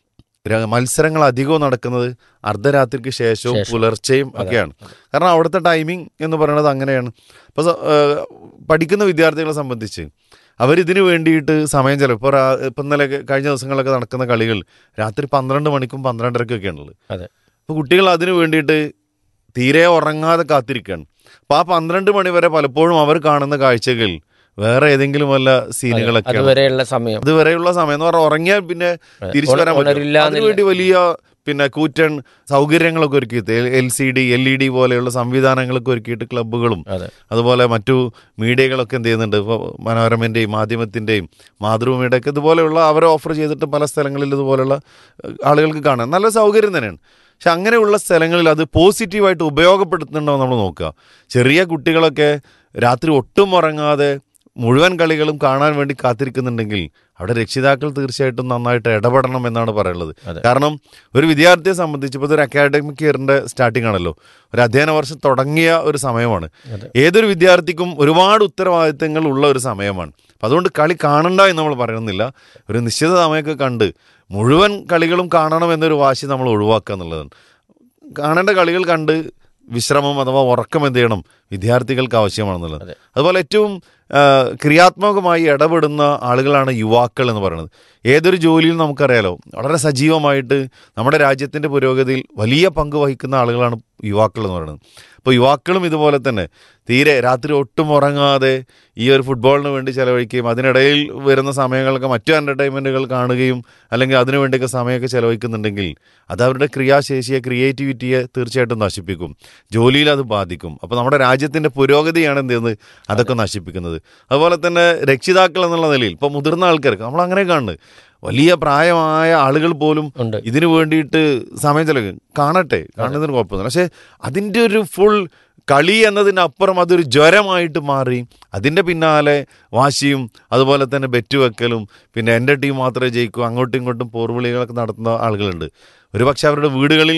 ര- മത്സരങ്ങൾ അധികവും നടക്കുന്നത് അർദ്ധരാത്രിക്ക് ശേഷവും ശേഷം. പുലർച്ചെയും ഒക്കെയാണ് കാരണം അവിടുത്തെ ടൈമിംഗ് എന്ന് പറയുന്നത് അങ്ങനെയാണ് അപ്പോൾ പഠിക്കുന്ന വിദ്യാർത്ഥികളെ സംബന്ധിച്ച് അവരിതിനു വേണ്ടിയിട്ട് സമയം ചിലവ് ഇപ്പോൾ ഇപ്പം ഇന്നലെ കഴിഞ്ഞ ദിവസങ്ങളൊക്കെ നടക്കുന്ന കളികൾ രാത്രി പന്ത്രണ്ട് മണിക്കും പന്ത്രണ്ടരക്കൊക്കെ ഉള്ളത് അതെ അപ്പോൾ കുട്ടികൾ അതിനു വേണ്ടിയിട്ട് തീരെ ഉറങ്ങാതെ കാത്തിരിക്കുകയാണ് അപ്പോൾ ആ പന്ത്രണ്ട് മണി വരെ പലപ്പോഴും അവർ കാണുന്ന കാഴ്ചകൾ വേറെ ഏതെങ്കിലും വല്ല സീനുകളൊക്കെയാണ് അതുവരെയുള്ള സമയം അതുവരെയുള്ള സമയം എന്ന് പറഞ്ഞാൽ ഉറങ്ങിയാൽ പിന്നെ തിരിച്ചു വരാൻ ഉണരില്ല പറ്റും എന്നില്ല. അതിനുവേണ്ടി വലിയ പിന്നെ കൂറ്റൻ സൗകര്യങ്ങളൊക്കെ ഒരുക്കിയിട്ട് L C D L E D പോലെയുള്ള സംവിധാനങ്ങളൊക്കെ ഒരുക്കിയിട്ട് ക്ലബ്ബുകളും അതെ അതുപോലെ മറ്റു മീഡിയകളൊക്കെ എന്ത് ചെയ്യുന്നുണ്ട് ഇപ്പോൾ മനോരമൻ്റെയും മാധ്യമത്തിൻ്റെയും മാതൃഭൂമിയുടെ ഒക്കെ ഇതുപോലെയുള്ള അവർ ഓഫർ ചെയ്തിട്ട് പല സ്ഥലങ്ങളിൽ ഇതുപോലെയുള്ള ഏഹ്, ആളുകൾക്ക് കാണാം നല്ല സൗകര്യം തന്നെയാണ് പക്ഷെ അങ്ങനെയുള്ള സ്ഥലങ്ങളിൽ അത് പോസിറ്റീവായിട്ട് ഉപയോഗപ്പെടുത്തുന്നുണ്ടോ നമ്മൾ നോക്കുക ചെറിയ കുട്ടികളൊക്കെ രാത്രി ഒട്ടും ഉറങ്ങാതെ മുഴുവൻ കളികളും കാണാൻ വേണ്ടി കാത്തിരിക്കുന്നുണ്ടെങ്കിൽ അവിടെ രക്ഷിതാക്കൾ തീർച്ചയായിട്ടും നന്നായിട്ട് ഇടപെടണം എന്നാണ് പറയുള്ളത് അതെ. കാരണം ഒരു വിദ്യാർത്ഥിയെ സംബന്ധിച്ച് ഇപ്പോൾ ഒരു അക്കാഡമിക് ഇയറിന്റെ സ്റ്റാർട്ടിംഗ് ആണല്ലോ ഒരു അധ്യയന വർഷം തുടങ്ങിയ ഒരു സമയമാണ് അതെ. ഏതൊരു വിദ്യാർത്ഥിക്കും ഒരുപാട് ഉത്തരവാദിത്തങ്ങൾ ഉള്ള ഒരു സമയമാണ് അപ്പം അതുകൊണ്ട് കളി കാണണ്ട എന്ന് നമ്മൾ പറയുന്നില്ല ഒരു നിശ്ചിത സമയമൊക്കെ കണ്ട് മുഴുവൻ കളികളും കാണണം എന്നൊരു വാശി നമ്മൾ ഒഴിവാക്കുക എന്നുള്ളതാണ് കാണേണ്ട കളികൾ കണ്ട് വിശ്രമം അഥവാ ഉറക്കം എന്ത് ചെയ്യണം വിദ്യാർത്ഥികൾക്ക് ആവശ്യമാണെന്നുള്ളത് അതെ. അതുപോലെ ഏറ്റവും ആ, ക്രിയാത്മകമായി ഇടപെടുന്ന ആളുകളാണ് യുവാക്കൾ എന്ന് പറയുന്നത് ഏതൊരു ജോലിയും നമുക്കറിയാലോ വളരെ സജീവമായിട്ട് നമ്മുടെ രാജ്യത്തിൻ്റെ പുരോഗതിയിൽ വലിയ പങ്ക് വഹിക്കുന്ന ആളുകളാണ് യുവാക്കൾ എന്ന് പറയുന്നത് അപ്പോൾ യുവാക്കളും ഇതുപോലെ തന്നെ തീരെ രാത്രി ഒട്ടും ഉറങ്ങാതെ ഈ ഒരു ഫുട്ബോളിന് വേണ്ടി ചെലവഴിക്കുകയും അതിനിടയിൽ വരുന്ന സമയങ്ങളൊക്കെ മറ്റു എൻ്റർടൈൻമെൻറ്റുകൾ കാണുകയും അല്ലെങ്കിൽ അതിനു വേണ്ടിയൊക്കെ സമയമൊക്കെ ചെലവഴിക്കുന്നുണ്ടെങ്കിൽ അത് അവരുടെ ക്രിയാശേഷിയെ ക്രിയേറ്റിവിറ്റിയെ തീർച്ചയായിട്ടും നശിപ്പിക്കും ജോലിയിൽ അത് ബാധിക്കും അപ്പോൾ നമ്മുടെ രാജ്യത്തിൻ്റെ പുരോഗതിയാണ് എന്ത് ചെയ്യുന്നത് അതൊക്കെ നശിപ്പിക്കുന്നത് അതുപോലെ തന്നെ രക്ഷിതാക്കൾ എന്നുള്ള നിലയിൽ ഇപ്പോൾ മുതിർന്ന ആൾക്കാർക്ക് നമ്മൾ അങ്ങനെ കാണുന്നത് വലിയ പ്രായമായ ആളുകൾ പോലും ഉണ്ട് ഇതിനു വേണ്ടിയിട്ട് സമയം ചെലവഴിക്കും കാണട്ടെ കാണുന്നതിന് കുഴപ്പമൊന്നുമില്ല പക്ഷേ അതിൻ്റെ ഒരു ഫുൾ കളി എന്നതിനപ്പുറം അതൊരു ജ്വരമായിട്ട് മാറി അതിൻ്റെ പിന്നാലെ വാശിയും അതുപോലെ തന്നെ ബെറ്റ് വെക്കലും പിന്നെ എൻ്റെ ടീം മാത്രമേ ജയിക്കൂ അങ്ങോട്ടും ഇങ്ങോട്ടും പോർവിളികളൊക്കെ നടത്തുന്ന ആളുകളുണ്ട് ഒരു പക്ഷെ അവരുടെ വീടുകളിൽ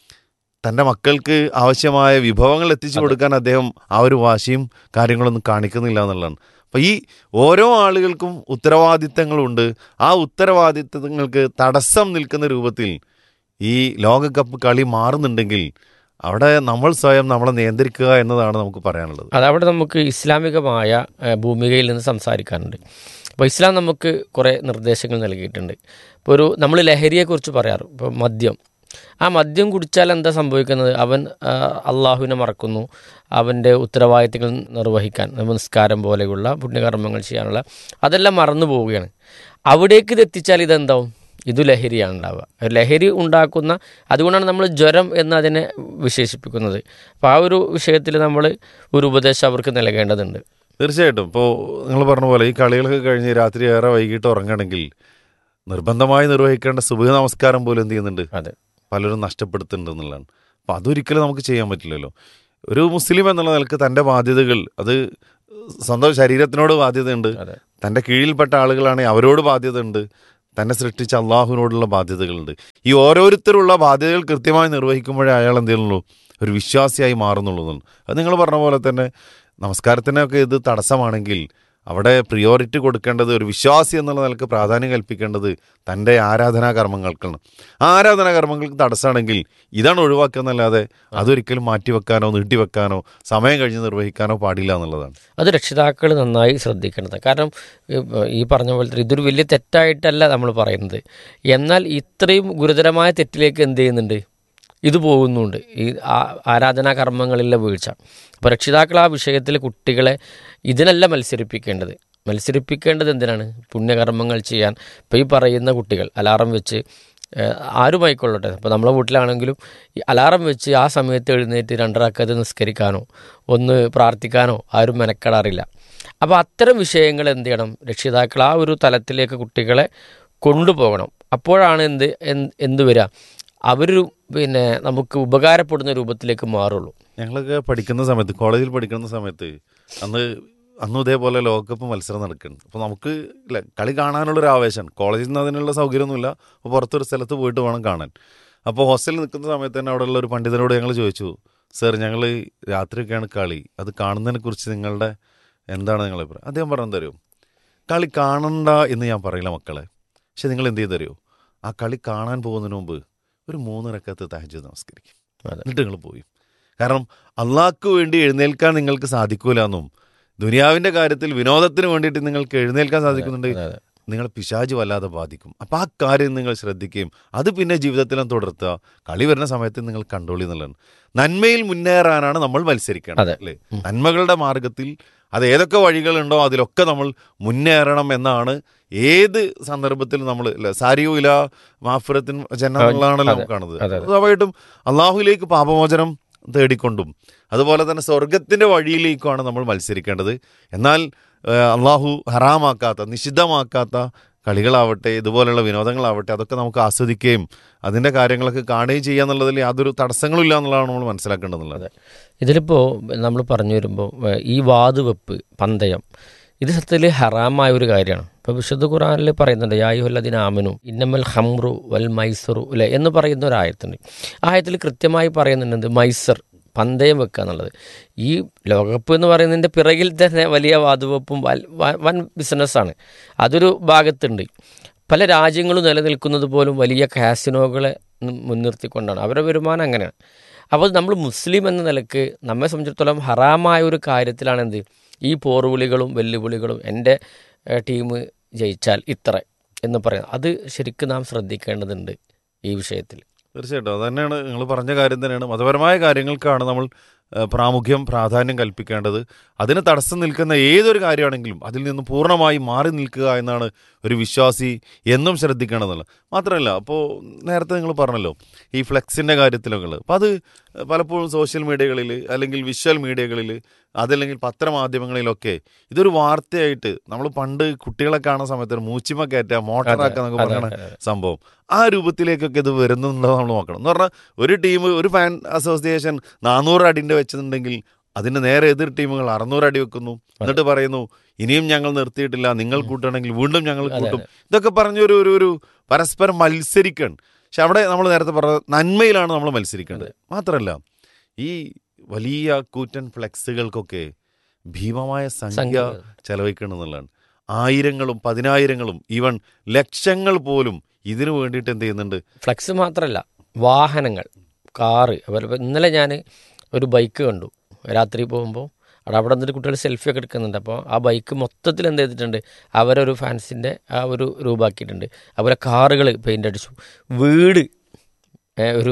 തൻ്റെ മക്കൾക്ക് ആവശ്യമായ വിഭവങ്ങൾ എത്തിച്ചു കൊടുക്കാൻ അദ്ദേഹം ആ ഒരു വാശിയും കാര്യങ്ങളൊന്നും കാണിക്കുന്നില്ല എന്നുള്ളതാണ് അപ്പം ഈ ഓരോ ആളുകൾക്കും ഉത്തരവാദിത്തങ്ങളുണ്ട് ആ ഉത്തരവാദിത്തങ്ങൾക്ക് തടസ്സം നിൽക്കുന്ന രൂപത്തിൽ ഈ ലോകകപ്പ് കളി മാറുന്നുണ്ടെങ്കിൽ അവിടെ നമ്മൾ സ്വയം നമ്മളെ നിയന്ത്രിക്കുക എന്നതാണ് നമുക്ക് പറയാനുള്ളത് അതവിടെ നമുക്ക് ഇസ്ലാമികമായ ഏഹ്, ഭൂമികയിൽ നിന്ന് സംസാരിക്കാനുണ്ട് അപ്പോൾ ഇസ്ലാം നമുക്ക് കുറേ നിർദ്ദേശങ്ങൾ നൽകിയിട്ടുണ്ട് ഇപ്പോൾ ഒരു നമ്മൾ ലഹരിയെക്കുറിച്ച് പറയാറ് ഇപ്പോൾ മദ്യം ആ മദ്യം കുടിച്ചാൽ എന്താ സംഭവിക്കുന്നത് അവൻ ആ, അള്ളാഹുവിനെ മറക്കുന്നു അവൻ്റെ ഉത്തരവാദിത്തങ്ങൾ നിർവഹിക്കാൻ നമസ്കാരം പോലെയുള്ള പുണ്യകർമ്മങ്ങൾ ചെയ്യാനുള്ള അതെല്ലാം മറന്നു പോവുകയാണ് അവിടേക്ക് ഇത് എത്തിച്ചാൽ ഇതെന്താവും ഇത് ലഹരിയാണ് ഉണ്ടാവുക ഒരു ലഹരി ഉണ്ടാക്കുന്ന അതുകൊണ്ടാണ് നമ്മൾ ജ്വരം എന്ന് അതിനെ വിശേഷിപ്പിക്കുന്നത് അപ്പോൾ ആ ഒരു വിഷയത്തിൽ നമ്മൾ ഒരു ഉപദേശം അവർക്ക് നൽകേണ്ടതുണ്ട് തീർച്ചയായിട്ടും ഇപ്പോൾ നിങ്ങൾ പറഞ്ഞ പോലെ ഈ കളികളൊക്കെ കഴിഞ്ഞ് രാത്രി ഏറെ വൈകിട്ട് ഉറങ്ങണമെങ്കിൽ നിർബന്ധമായി നിർവഹിക്കേണ്ട സുബഹ നമസ്കാരം പോലും എന്ത് ചെയ്യുന്നുണ്ട് അതെ പലരും നഷ്ടപ്പെടുത്തുന്നുണ്ട് എന്നുള്ളതാണ് അപ്പം അതൊരിക്കലും നമുക്ക് ചെയ്യാൻ പറ്റില്ലല്ലോ ഒരു മുസ്ലിം എന്നുള്ള നിലക്ക് തൻ്റെ ബാധ്യതകൾ അത് സ്വന്തം ശരീരത്തിനോട് ബാധ്യതയുണ്ട് അതെ തൻ്റെ കീഴിൽപ്പെട്ട ആളുകളാണെങ്കിൽ അവരോട് ബാധ്യതയുണ്ട് തന്നെ സൃഷ്ടിച്ച അള്ളാഹുവിനോടുള്ള ബാധ്യതകളുണ്ട് ഈ ഓരോരുത്തരുള്ള ബാധ്യതകൾ കൃത്യമായി നിർവഹിക്കുമ്പോഴേ അയാൾ എന്ത് ചെയ്യുന്നുള്ളൂ ഒരു വിശ്വാസിയായി മാറുന്നുള്ളൂ അത് നിങ്ങൾ പറഞ്ഞ പോലെ തന്നെ നമസ്കാരത്തിനൊക്കെ ഇത് തടസ്സമാണെങ്കിൽ അവിടെ പ്രിയോറിറ്റി കൊടുക്കേണ്ടത് ഒരു വിശ്വാസി എന്നുള്ള നിലക്ക് പ്രാധാന്യം കൽപ്പിക്കേണ്ടത് തൻ്റെ ആരാധനാ കർമ്മങ്ങൾക്കാണ് ആ ആരാധനാ കർമ്മങ്ങൾക്ക് തടസ്സമാണെങ്കിൽ ഇതാണ് ഒഴിവാക്കുക എന്നല്ലാതെ അതൊരിക്കലും മാറ്റിവെക്കാനോ നീട്ടിവെക്കാനോ സമയം കഴിഞ്ഞ് നിർവഹിക്കാനോ പാടില്ല എന്നുള്ളതാണ് അത് രക്ഷിതാക്കൾ നന്നായി ശ്രദ്ധിക്കേണ്ടത് കാരണം ഈ- ഈ പറഞ്ഞ പോലെ തന്നെ ഇതൊരു വലിയ തെറ്റായിട്ടല്ല നമ്മൾ പറയുന്നത് എന്നാൽ ഇത്രയും ഗുരുതരമായ തെറ്റിലേക്ക് എന്ത് ചെയ്യുന്നുണ്ട് ഇത് പോകുന്നുണ്ട് ഈ ആ- ആരാധനാ കർമ്മങ്ങളിലെ വീഴ്ച അപ്പോൾ രക്ഷിതാക്കൾ ആ വിഷയത്തിൽ കുട്ടികളെ ഇതിനല്ല മത്സരിപ്പിക്കേണ്ടത് മത്സരിപ്പിക്കേണ്ടത് എന്തിനാണ് പുണ്യകർമ്മങ്ങൾ ചെയ്യാൻ ഇപ്പോൾ ഈ പറയുന്ന കുട്ടികൾ അലാറം വെച്ച് ഏഹ്, ആരുമായിക്കൊള്ളട്ടെ അപ്പോൾ നമ്മളെ വീട്ടിലാണെങ്കിലും ഈ അലാറം വെച്ച് ആ സമയത്ത് എഴുന്നേറ്റ് രണ്ടരക്കത് നിസ്കരിക്കാനോ ഒന്ന് പ്രാർത്ഥിക്കാനോ ആരും മെനക്കെടാറില്ല അപ്പോൾ അത്തരം വിഷയങ്ങൾ എന്ത് ചെയ്യണം രക്ഷിതാക്കൾ ആ ഒരു തലത്തിലേക്ക് കുട്ടികളെ കൊണ്ടുപോകണം അപ്പോഴാണ് എന്ത് എന്ത് എന്ത് വരിക അവരൊരു പിന്നെ നമുക്ക് ഉപകാരപ്പെടുന്ന രൂപത്തിലേക്ക് മാറുള്ളൂ ഞങ്ങളൊക്കെ പഠിക്കുന്ന സമയത്ത് കോളേജിൽ പഠിക്കുന്ന സമയത്ത് അന്ന് അന്നും ഇതേപോലെ ലോകകപ്പ് മത്സരം നടക്കുന്നുണ്ട് അപ്പോൾ നമുക്ക് ഇല്ല കളി കാണാനുള്ളൊരു ആവേശമാണ് കോളേജിൽ നിന്ന് അതിനുള്ള സൗകര്യമൊന്നുമില്ല അപ്പോൾ പുറത്തൊരു സ്ഥലത്ത് പോയിട്ട് വേണം കാണാൻ അപ്പോൾ ഹോസ്റ്റലിൽ നിൽക്കുന്ന സമയത്ത് തന്നെ അവിടെയുള്ള ഒരു പണ്ഡിതനോട് ഞങ്ങൾ ചോദിച്ചു സർ ഞങ്ങൾ രാത്രിയൊക്കെയാണ് കളി അത് കാണുന്നതിനെ കുറിച്ച് നിങ്ങളുടെ എന്താണ് നിങ്ങളെ അഭിപ്രായം അദ്ദേഹം പറഞ്ഞു തരുമോ കളി കാണണ്ട എന്ന് ഞാൻ പറയില്ല മക്കളെ പക്ഷെ നിങ്ങൾ എന്ത് ചെയ്ത് തരുമോ ആ കളി കാണാൻ പോകുന്നതിന് മുമ്പ് ഒരു മൂന്നരക്കത്ത് തഹജ് നമസ്കരിക്കും അതെ. എന്നിട്ട് നിങ്ങൾ പോയി കാരണം അള്ളാഹ്ക്ക് വേണ്ടി എഴുന്നേൽക്കാൻ നിങ്ങൾക്ക് സാധിക്കൂല എന്നും ദുനിയാവിന്റെ കാര്യത്തിൽ വിനോദത്തിന് വേണ്ടിയിട്ട് നിങ്ങൾക്ക് എഴുന്നേൽക്കാൻ സാധിക്കുന്നുണ്ട് അതെ, അതെ. നിങ്ങൾ പിശാജ് വല്ലാതെ ബാധിക്കും അപ്പം ആ കാര്യം നിങ്ങൾ ശ്രദ്ധിക്കുകയും അത് പിന്നെ ജീവിതത്തിലും തുടർത്തുക കളി വരുന്ന സമയത്ത് നിങ്ങൾ കൺട്രോൾ ചെയ്യുന്നുള്ളതാണ് നന്മയിൽ മുന്നേറാനാണ് നമ്മൾ മത്സരിക്കേണ്ടത് അതെ. അല്ലേ നന്മകളുടെ മാർഗത്തിൽ അത് ഏതൊക്കെ വഴികളുണ്ടോ അതിലൊക്കെ നമ്മൾ മുന്നേറണം എന്നാണ് ഏത് സന്ദർഭത്തിലും നമ്മൾ സാരിയോ ഇല മാഫുരത്തിൻ ജന്ന എന്നുള്ളതാണല്ലോ അതെ. നമുക്ക് കാണുന്നത് അതെ, അതെ. സ്വാഭാവികമായിട്ടും അള്ളാഹുലേക്ക് പാപമോചനം തേടിക്കൊണ്ടും അതുപോലെ തന്നെ സ്വർഗത്തിന്റെ വഴിയിലേക്കാണ് നമ്മൾ മത്സരിക്കേണ്ടത് എന്നാൽ ഏഹ്, അള്ളാഹു ഹറാമാക്കാത്ത നിഷിദ്ധമാക്കാത്ത കളികളാവട്ടെ ഇതുപോലെയുള്ള വിനോദങ്ങളാവട്ടെ അതൊക്കെ നമുക്ക് ആസ്വദിക്കുകയും അതിൻ്റെ കാര്യങ്ങളൊക്കെ കാണുകയും ചെയ്യുക എന്നുള്ളതിൽ യാതൊരു തടസ്സങ്ങളും ഇല്ല എന്നുള്ളതാണ് നമ്മൾ മനസ്സിലാക്കേണ്ടതുള്ളത് ഇതിലിപ്പോൾ നമ്മൾ പറഞ്ഞു വരുമ്പോൾ ഏഹ്, ഈ വാതുവെപ്പ് പന്തയം ഇത് സത്യത്തിൽ ഹറാമായ ഒരു കാര്യമാണ് ഇപ്പോൾ വിശുദ്ധ ഖുറാനിൽ പറയുന്നുണ്ട് യായുഹല്ലദിന ആമനു ഇന്നമൽ ഹംറു വൽ മൈസറു അല്ലെ എന്ന് പറയുന്ന ഒരു ആയത്തുണ്ട് ആ ആയത്തിൽ കൃത്യമായി പറയുന്നുണ്ട് മൈസർ പന്തയം വെക്കുക എന്നുള്ളത് ഈ ലോകകപ്പ് എന്ന് പറയുന്നതിൻ്റെ പിറകിൽ തന്നെ വലിയ വാതുവെപ്പും വൽ- വ- വൻ ബിസിനസ്സാണ് അതൊരു ഭാഗത്തുണ്ട് പല രാജ്യങ്ങളും നിലനിൽക്കുന്നത് പോലും വലിയ കാസിനോകളെ ന് മുൻനിർത്തിക്കൊണ്ടാണ് അവരുടെ വരുമാനം അങ്ങനെയാണ് അപ്പോൾ നമ്മൾ മുസ്ലിം എന്ന നിലക്ക് നമ്മെ സംബന്ധിച്ചിടത്തോളം ഹറാമായ ഒരു കാര്യത്തിലാണ് എന്ത് ഈ പോർവിളികളും വെല്ലുവിളികളും എൻ്റെ ടീം ജയിച്ചാൽ ഇത്ര എന്ന് പറയുന്നത് അത് ശരിക്കും നാം ശ്രദ്ധിക്കേണ്ടതുണ്ട് ഈ വിഷയത്തിൽ തീർച്ചയായിട്ടും അത് തന്നെയാണ് നിങ്ങൾ പറഞ്ഞ കാര്യം തന്നെയാണ് മതപരമായ കാര്യങ്ങൾക്കാണ് നമ്മൾ ഏഹ്, പ്രാമുഖ്യം പ്രാധാന്യം കൽപ്പിക്കേണ്ടത് അതിന് തടസ്സം നിൽക്കുന്ന ഏതൊരു കാര്യമാണെങ്കിലും അതിൽ നിന്ന് പൂർണ്ണമായി മാറി നിൽക്കുക എന്നാണ് ഒരു വിശ്വാസി എന്നും ശ്രദ്ധിക്കേണ്ടതുള്ളത് മാത്രമല്ല അപ്പോൾ നേരത്തെ നിങ്ങൾ പറഞ്ഞല്ലോ ഈ ഫ്ലെക്സിൻ്റെ കാര്യത്തിലൊക്കെ ഉള്ളത് അപ്പോൾ അത് പലപ്പോഴും സോഷ്യൽ മീഡിയകളിൽ അല്ലെങ്കിൽ വിഷ്വൽ മീഡിയകളിൽ അതല്ലെങ്കിൽ പത്രമാധ്യമങ്ങളിലൊക്കെ ഇതൊരു വാർത്തയായിട്ട് നമ്മൾ പണ്ട് കുട്ടികളെ കാണുന്ന സമയത്ത് ഒരു മൂച്ചിമ കയറ്റുക മോട്ടറാക്കുക എന്നൊക്കെ അതെ, പറയണ അതെ. സംഭവം ആ രൂപത്തിലേക്കൊക്കെ ഇത് വരുന്നുണ്ടോ നമ്മൾ നോക്കണം എന്ന് പറഞ്ഞാൽ ഒരു ടീം ഒരു ഫാൻ അസോസിയേഷൻ നാനൂറ് അടിൻ്റെ വെച്ചിട്ടുണ്ടെങ്കിൽ അതിന് നേരെ എതിർ ടീമുകൾ അറുന്നൂറ് അടി വെക്കുന്നു എന്നിട്ട് പറയുന്നു ഇനിയും ഞങ്ങൾ നിർത്തിയിട്ടില്ല നിങ്ങൾ കൂട്ടുകയാണെങ്കിൽ വീണ്ടും ഞങ്ങൾ അതെ, കൂട്ടും ഇതൊക്കെ പറഞ്ഞൊരു ഒരു ഒരു പരസ്പരം മത്സരിക്കണം പക്ഷെ അവിടെ നമ്മൾ നേരത്തെ പറഞ്ഞ നന്മയിലാണ് നമ്മൾ മത്സരിക്കേണ്ടത് മാത്രമല്ല ഈ വലിയ കൂറ്റൻ ഫ്ലെക്സുകൾക്കൊക്കെ ഭീമമായ സംഖ്യ സംഖ്യ. ചെലവഴിക്കണം എന്നുള്ളതാണ് ആയിരങ്ങളും പതിനായിരങ്ങളും ഈവൻ ലക്ഷങ്ങൾ പോലും ഇതിനു വേണ്ടിയിട്ട് എന്ത് ചെയ്യുന്നുണ്ട് ഫ്ലക്സ് മാത്രമല്ല വാഹനങ്ങൾ കാറ് അതുപോലെ ഇപ്പൊ ഇന്നലെ ഞാൻ ഒരു ബൈക്ക് കണ്ടു രാത്രി പോകുമ്പോൾ അവിടെ അവിടെ നിന്നിട്ട് കുട്ടികൾ സെൽഫി ഒക്കെ എടുക്കുന്നുണ്ട് അപ്പോൾ ആ ബൈക്ക് മൊത്തത്തിൽ എന്ത് ചെയ്തിട്ടുണ്ട് അവരൊരു ഫാൻസിൻ്റെ ആ ഒരു രൂപമാക്കിയിട്ടുണ്ട് അതുപോലെ കാറുകൾ പെയിൻ്റ് അടിച്ചു വീട് ഏ, ഒരു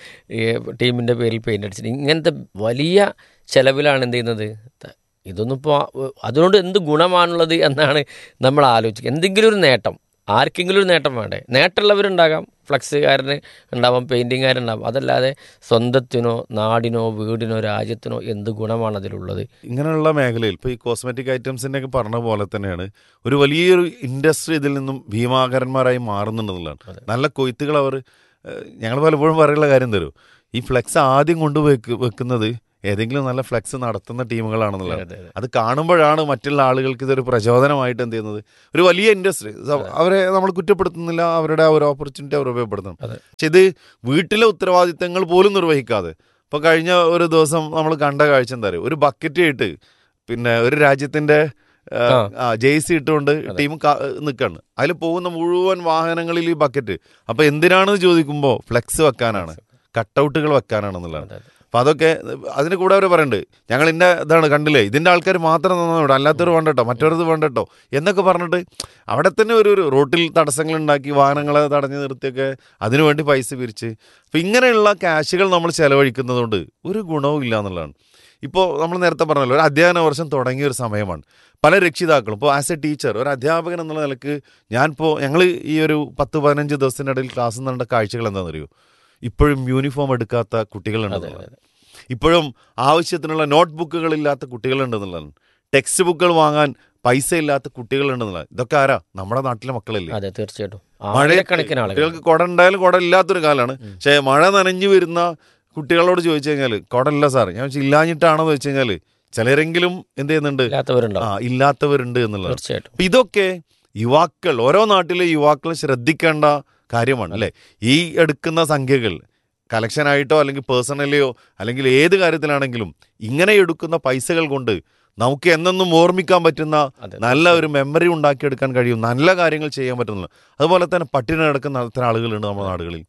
ടീമിൻ്റെ പേരിൽ പെയിൻ്റ് അടിച്ചിട്ട് ഇങ്ങനത്തെ വലിയ ചെലവിലാണ് എന്ത് ചെയ്യുന്നത് ത- ഇതൊന്നും ഇപ്പോൾ അതുകൊണ്ട് എന്ത് ഗുണമാണുള്ളത് എന്നാണ് നമ്മൾ ആലോചിക്കുക എന്തെങ്കിലും ഒരു നേട്ടം ആർക്കെങ്കിലും ഒരു നേട്ടം വേണ്ടേ നേട്ടമുള്ളവരുണ്ടാകാം ഫ്ലക്സുകാരന് ഉണ്ടാവാം പെയിൻറ്റിങ്ങുകാരുണ്ടാവാം അതല്ലാതെ സ്വന്തത്തിനോ നാടിനോ വീടിനോ രാജ്യത്തിനോ എന്ത് ഗുണമാണ് അതിലുള്ളത് ഇങ്ങനെയുള്ള മേഖലയിൽ ഇപ്പോൾ ഈ കോസ്മെറ്റിക് ഐറ്റംസിൻ്റെ ഒക്കെ പറഞ്ഞ പോലെ തന്നെയാണ് ഒരു വലിയൊരു ഇൻഡസ്ട്രി ഇതിൽ നിന്നും ഭീമാകരന്മാരായി മാറുന്നുണ്ടെന്നുള്ളതാണ് നല്ല കൊയ്ത്തുകൾ അവർ ഞങ്ങൾ പലപ്പോഴും പറയുള്ള കാര്യം തരും ഈ ഫ്ലെക്സ് ആദ്യം കൊണ്ടുപോയി വെക്ക് വെക്കുന്നത് ഏതെങ്കിലും നല്ല ഫ്ലെക്സ് നടത്തുന്ന ടീമുകളാണെന്നുള്ളത് അതെ, അതെ. അത് കാണുമ്പോഴാണ് മറ്റുള്ള ആളുകൾക്ക് ഇതൊരു പ്രചോദനമായിട്ട് എന്ത് ചെയ്യുന്നത് ഒരു വലിയ ഇൻഡസ്ട്രി അവരെ നമ്മൾ കുറ്റപ്പെടുത്തുന്നില്ല അവരുടെ ആ ഒരു ഓപ്പർച്യൂണിറ്റി അവർ ഉപയോഗപ്പെടുത്തണം അതെ. പക്ഷെ ഇത് വീട്ടിലെ ഉത്തരവാദിത്തങ്ങൾ പോലും നിർവഹിക്കാതെ ഇപ്പൊ കഴിഞ്ഞ ഒരു ദിവസം നമ്മൾ കണ്ട കാഴ്ച എന്താ പറയുക ഒരു ബക്കറ്റ് ഇട്ട് പിന്നെ ഒരു രാജ്യത്തിന്റെ ആ. ജേഴ്സി ഇട്ടുകൊണ്ട് ടീം നിൽക്കാണ് അതിൽ പോകുന്ന മുഴുവൻ വാഹനങ്ങളിൽ ഈ ബക്കറ്റ് അപ്പൊ എന്തിനാണെന്ന് ചോദിക്കുമ്പോൾ ഫ്ലെക്സ് വെക്കാനാണ് കട്ടൗട്ടുകൾ വെക്കാനാണെന്നുള്ളതാണ് അതെ, അതെ. അപ്പൊ അതൊക്കെ അതിന് കൂടെ അവർ പറയുന്നുണ്ട് ഞങ്ങൾ ഇന്ന ഇതാണ് കണ്ടില്ലേ ഇതിന്റെ ആൾക്കാർ മാത്രം തന്നോട് അല്ലാത്തവർ വേണ്ടട്ടോ മറ്റവരത് വേണ്ടട്ടോ എന്നൊക്കെ പറഞ്ഞിട്ട് അവിടെ തന്നെ ഒരു ഒരു റോട്ടിൽ തടസ്സങ്ങൾ ഉണ്ടാക്കി വാഹനങ്ങളെ തടഞ്ഞു നിർത്തിയൊക്കെ അതിനുവേണ്ടി പൈസ പിരിച്ച് അപ്പൊ ഇങ്ങനെയുള്ള ക്യാഷുകൾ നമ്മൾ ചെലവഴിക്കുന്നത് കൊണ്ട് ഒരു ഗുണവും ഇല്ല എന്നുള്ളതാണ് ഇപ്പോൾ നമ്മൾ നേരത്തെ പറഞ്ഞല്ലോ ഒരു അധ്യയന വർഷം തുടങ്ങിയ ഒരു സമയമാണ് പല രക്ഷിതാക്കളും ഇപ്പോൾ ആസ് എ ടീച്ചർ ഒരു അധ്യാപകൻ എന്നുള്ള നിലക്ക് ഞാനിപ്പോൾ ഞങ്ങൾ ഈ ഒരു പത്ത് പതിനഞ്ച് ദിവസത്തിൻ്റെ ഇടയിൽ ക്ലാസ് നടന്ന കാഴ്ചകൾ എന്താണെന്ന് അറിയോ ഇപ്പോഴും യൂണിഫോം എടുക്കാത്ത കുട്ടികളുണ്ടെന്നുള്ളതാണ് ഇപ്പോഴും ആവശ്യത്തിനുള്ള നോട്ട് ബുക്കുകളില്ലാത്ത കുട്ടികളുണ്ടെന്നുള്ളതാണ് ടെക്സ്റ്റ് ബുക്കുകൾ വാങ്ങാൻ പൈസ ഇല്ലാത്ത കുട്ടികളുണ്ടെന്നുള്ളത് ഇതൊക്കെ ആരാ നമ്മുടെ നാട്ടിലെ മക്കളല്ലേ അതെ തീർച്ചയായിട്ടും മഴ ആയിരക്കണക്കിന് ആളുകൾ കുട്ടികൾക്ക് കുട ഉണ്ടായാലും കുട ഇല്ലാത്തൊരു കാലമാണ് പക്ഷേ മഴ നനഞ്ഞു വരുന്ന കുട്ടികളോട് ചോദിച്ചു കഴിഞ്ഞാൽ കുട ഇല്ല സാർ ഞാൻ ചോദിച്ചു, ഇല്ലാഞ്ഞിട്ടാണോ എന്ന് വെച്ച് കഴിഞ്ഞാൽ ചിലരെങ്കിലും എന്ത് ചെയ്യുന്നുണ്ട് ആ ഇല്ലാത്തവരുണ്ടാവും ഇല്ലാത്തവരുണ്ട് എന്നുള്ളത് തീർച്ചയായിട്ടും അപ്പൊ ഇതൊക്കെ യുവാക്കൾ ഓരോ നാട്ടിലെ യുവാക്കൾ ശ്രദ്ധിക്കേണ്ട കാര്യമാണ് അല്ലെ ഈ എടുക്കുന്ന സംഖ്യകൾ കലക്ഷനായിട്ടോ അല്ലെങ്കിൽ പേഴ്സണലിയോ അല്ലെങ്കിൽ ഏത് കാര്യത്തിലാണെങ്കിലും ഇങ്ങനെ എടുക്കുന്ന പൈസകൾ കൊണ്ട് നമുക്ക് എന്നെന്നും ഓർമ്മിക്കാൻ പറ്റുന്ന അതെ, നല്ല ഒരു മെമ്മറി ഉണ്ടാക്കിയെടുക്കാൻ കഴിയും നല്ല കാര്യങ്ങൾ ചെയ്യാൻ പറ്റുന്നില്ല അതുപോലെ തന്നെ പട്ടിണി കിടക്കുന്ന അത്ര ആളുകളുണ്ട് നമ്മുടെ നാടുകളിൽ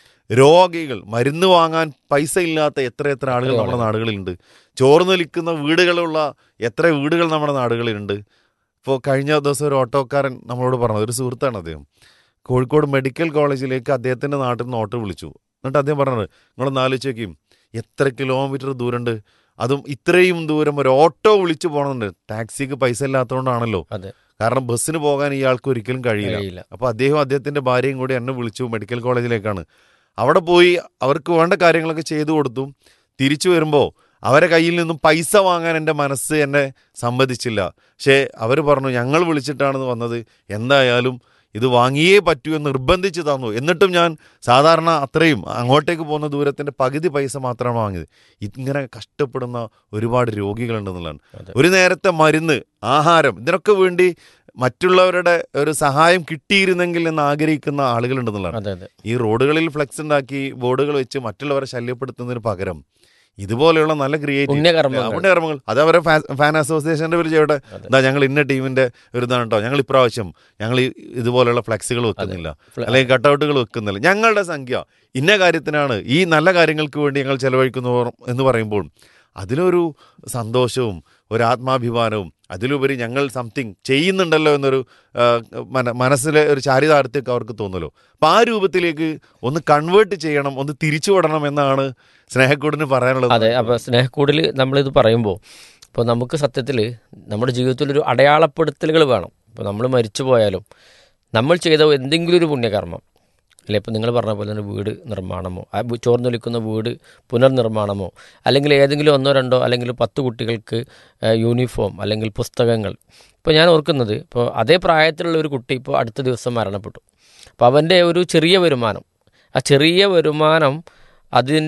രോഗികൾ മരുന്ന് വാങ്ങാൻ പൈസ ഇല്ലാത്ത എത്ര എത്ര ആളുകൾ നമ്മുടെ നാടുകളിലുണ്ട് ചോർന്ന് നിൽക്കുന്ന വീടുകളുള്ള എത്ര വീടുകൾ നമ്മുടെ നാടുകളിലുണ്ട് ഇപ്പോൾ കഴിഞ്ഞ ദിവസം ഒരു ഓട്ടോക്കാരൻ നമ്മളോട് പറഞ്ഞത് ഒരു സുഹൃത്താണ് അദ്ദേഹം കോഴിക്കോട് മെഡിക്കൽ കോളേജിലേക്ക് അദ്ദേഹത്തിൻ്റെ നാട്ടിൽ നിന്ന് ഓട്ടോ വിളിച്ചു എന്നിട്ട് അദ്ദേഹം പറഞ്ഞത് നിങ്ങളൊന്ന് ആലോചിച്ച് നോക്കിയും എത്ര കിലോമീറ്റർ ദൂരമുണ്ട് അതും ഇത്രയും ദൂരം ഒരു ഓട്ടോ വിളിച്ചു പോകണമെന്നുണ്ട് ടാക്സിക്ക് പൈസ ഇല്ലാത്തതുകൊണ്ടാണല്ലോ അതെ കാരണം ബസ്സിന് പോകാൻ ഇയാൾക്ക് ഒരിക്കലും കഴിയില്ല കഴിയില്ല അപ്പോൾ അദ്ദേഹം അദ്ദേഹത്തിന്റെ ഭാര്യയും കൂടി എന്നെ വിളിച്ചു മെഡിക്കൽ കോളേജിലേക്കാണ് അവിടെ പോയി അവർക്ക് വേണ്ട കാര്യങ്ങളൊക്കെ ചെയ്തു കൊടുത്തു തിരിച്ചു വരുമ്പോൾ അവരെ കയ്യിൽ നിന്നും പൈസ വാങ്ങാൻ എൻ്റെ മനസ്സ് എന്നെ സമ്മതിച്ചില്ല പക്ഷേ അവർ പറഞ്ഞു ഞങ്ങൾ വിളിച്ചിട്ടാണ് വന്നത് എന്തായാലും ഇത് വാങ്ങിയേ പറ്റൂ എന്ന് നിർബന്ധിച്ച് തന്നു എന്നിട്ടും ഞാൻ സാധാരണ അത്രയും അങ്ങോട്ടേക്ക് പോകുന്ന ദൂരത്തിൻ്റെ പകുതി പൈസ മാത്രമാണ് വാങ്ങിയത് ഇങ്ങനെ കഷ്ടപ്പെടുന്ന ഒരുപാട് രോഗികളുണ്ടെന്നുള്ളതാണ് അതെ. ഒരു നേരത്തെ മരുന്ന് ആഹാരം ഇതിനൊക്കെ വേണ്ടി മറ്റുള്ളവരുടെ ഒരു സഹായം കിട്ടിയിരുന്നെങ്കിൽ എന്ന് ആഗ്രഹിക്കുന്ന ആളുകളുണ്ടെന്നുള്ളതാണ് അതെ അതെ ഈ റോഡുകളിൽ ഫ്ലെക്സ് ഉണ്ടാക്കി ബോർഡുകൾ വെച്ച് മറ്റുള്ളവരെ ശല്യപ്പെടുത്തുന്നതിന് പകരം ഇതുപോലെയുള്ള നല്ല ക്രിയേറ്റീവ് പുണ്യകർമ്മങ്ങൾ. പുണ്യകർമ്മങ്ങൾ അത് അവരെ ഫാ- ഫാൻ അസോസിയേഷന്റെ പേര് ചെയ്യട്ടെ അതെ. എന്താ ഞങ്ങൾ ഇന്ന ടീമിന്റെ ഒരു ഇതാണ് കേട്ടോ ഞങ്ങൾ ഇപ്രാവശ്യം ഞങ്ങൾ ഈ ഇതുപോലെയുള്ള ഫ്ലെക്സുകൾ വെക്കുന്നില്ല ഫ്ല- അല്ലെങ്കിൽ കട്ടൗട്ടുകൾ വെക്കുന്നില്ല ഞങ്ങളുടെ സംഖ്യ ഇന്ന കാര്യത്തിനാണ് ഈ നല്ല കാര്യങ്ങൾക്ക് വേണ്ടി ഞങ്ങൾ ചെലവഴിക്കുന്നു എന്ന് പറയുമ്പോൾ അതിലൊരു സന്തോഷവും ഒരു ആത്മാഭിമാനവും അതിലുപരി ഞങ്ങൾ സംതിങ് ചെയ്യുന്നുണ്ടല്ലോ എന്നൊരു ആ, മന മനസ്സിലെ ഒരു ചാരിതാർത്ഥ്യമൊക്കെ അവർക്ക് തോന്നലോ അപ്പം ആ രൂപത്തിലേക്ക് ഒന്ന് കൺവേർട്ട് ചെയ്യണം ഒന്ന് തിരിച്ചു വിടണം എന്നാണ് സ്നേഹക്കൂടിന് പറയാനുള്ളത് അതെ അപ്പോൾ സ്നേഹക്കൂടിൽ നമ്മളിത് പറയുമ്പോൾ ഇപ്പോൾ നമുക്ക് സത്യത്തിൽ നമ്മുടെ ജീവിതത്തിലൊരു അടയാളപ്പെടുത്തലുകൾ വേണം ഇപ്പോൾ നമ്മൾ മരിച്ചു പോയാലും നമ്മൾ ചെയ്ത എന്തെങ്കിലും ഒരു പുണ്യകർമ്മം അല്ലെ ഇപ്പോൾ നിങ്ങൾ പറഞ്ഞ പോലെ തന്നെ വീട് നിർമ്മാണമോ ആ വി- ചോർന്നൊലിക്കുന്ന വീട് പുനർനിർമ്മാണമോ അല്ലെങ്കിൽ ഏതെങ്കിലും ഒന്നോ രണ്ടോ അല്ലെങ്കിൽ പത്ത് കുട്ടികൾക്ക് ഏഹ്, യൂണിഫോം അല്ലെങ്കിൽ പുസ്തകങ്ങൾ ഇപ്പോൾ ഞാൻ ഓർക്കുന്നത് ഇപ്പോൾ അതേ പ്രായത്തിലുള്ള ഒരു കുട്ടി ഇപ്പോൾ അടുത്ത ദിവസം മരണപ്പെട്ടു അപ്പോൾ അവൻ്റെ ഒരു ചെറിയ വരുമാനം ആ ചെറിയ വരുമാനം അതിൻ്റെ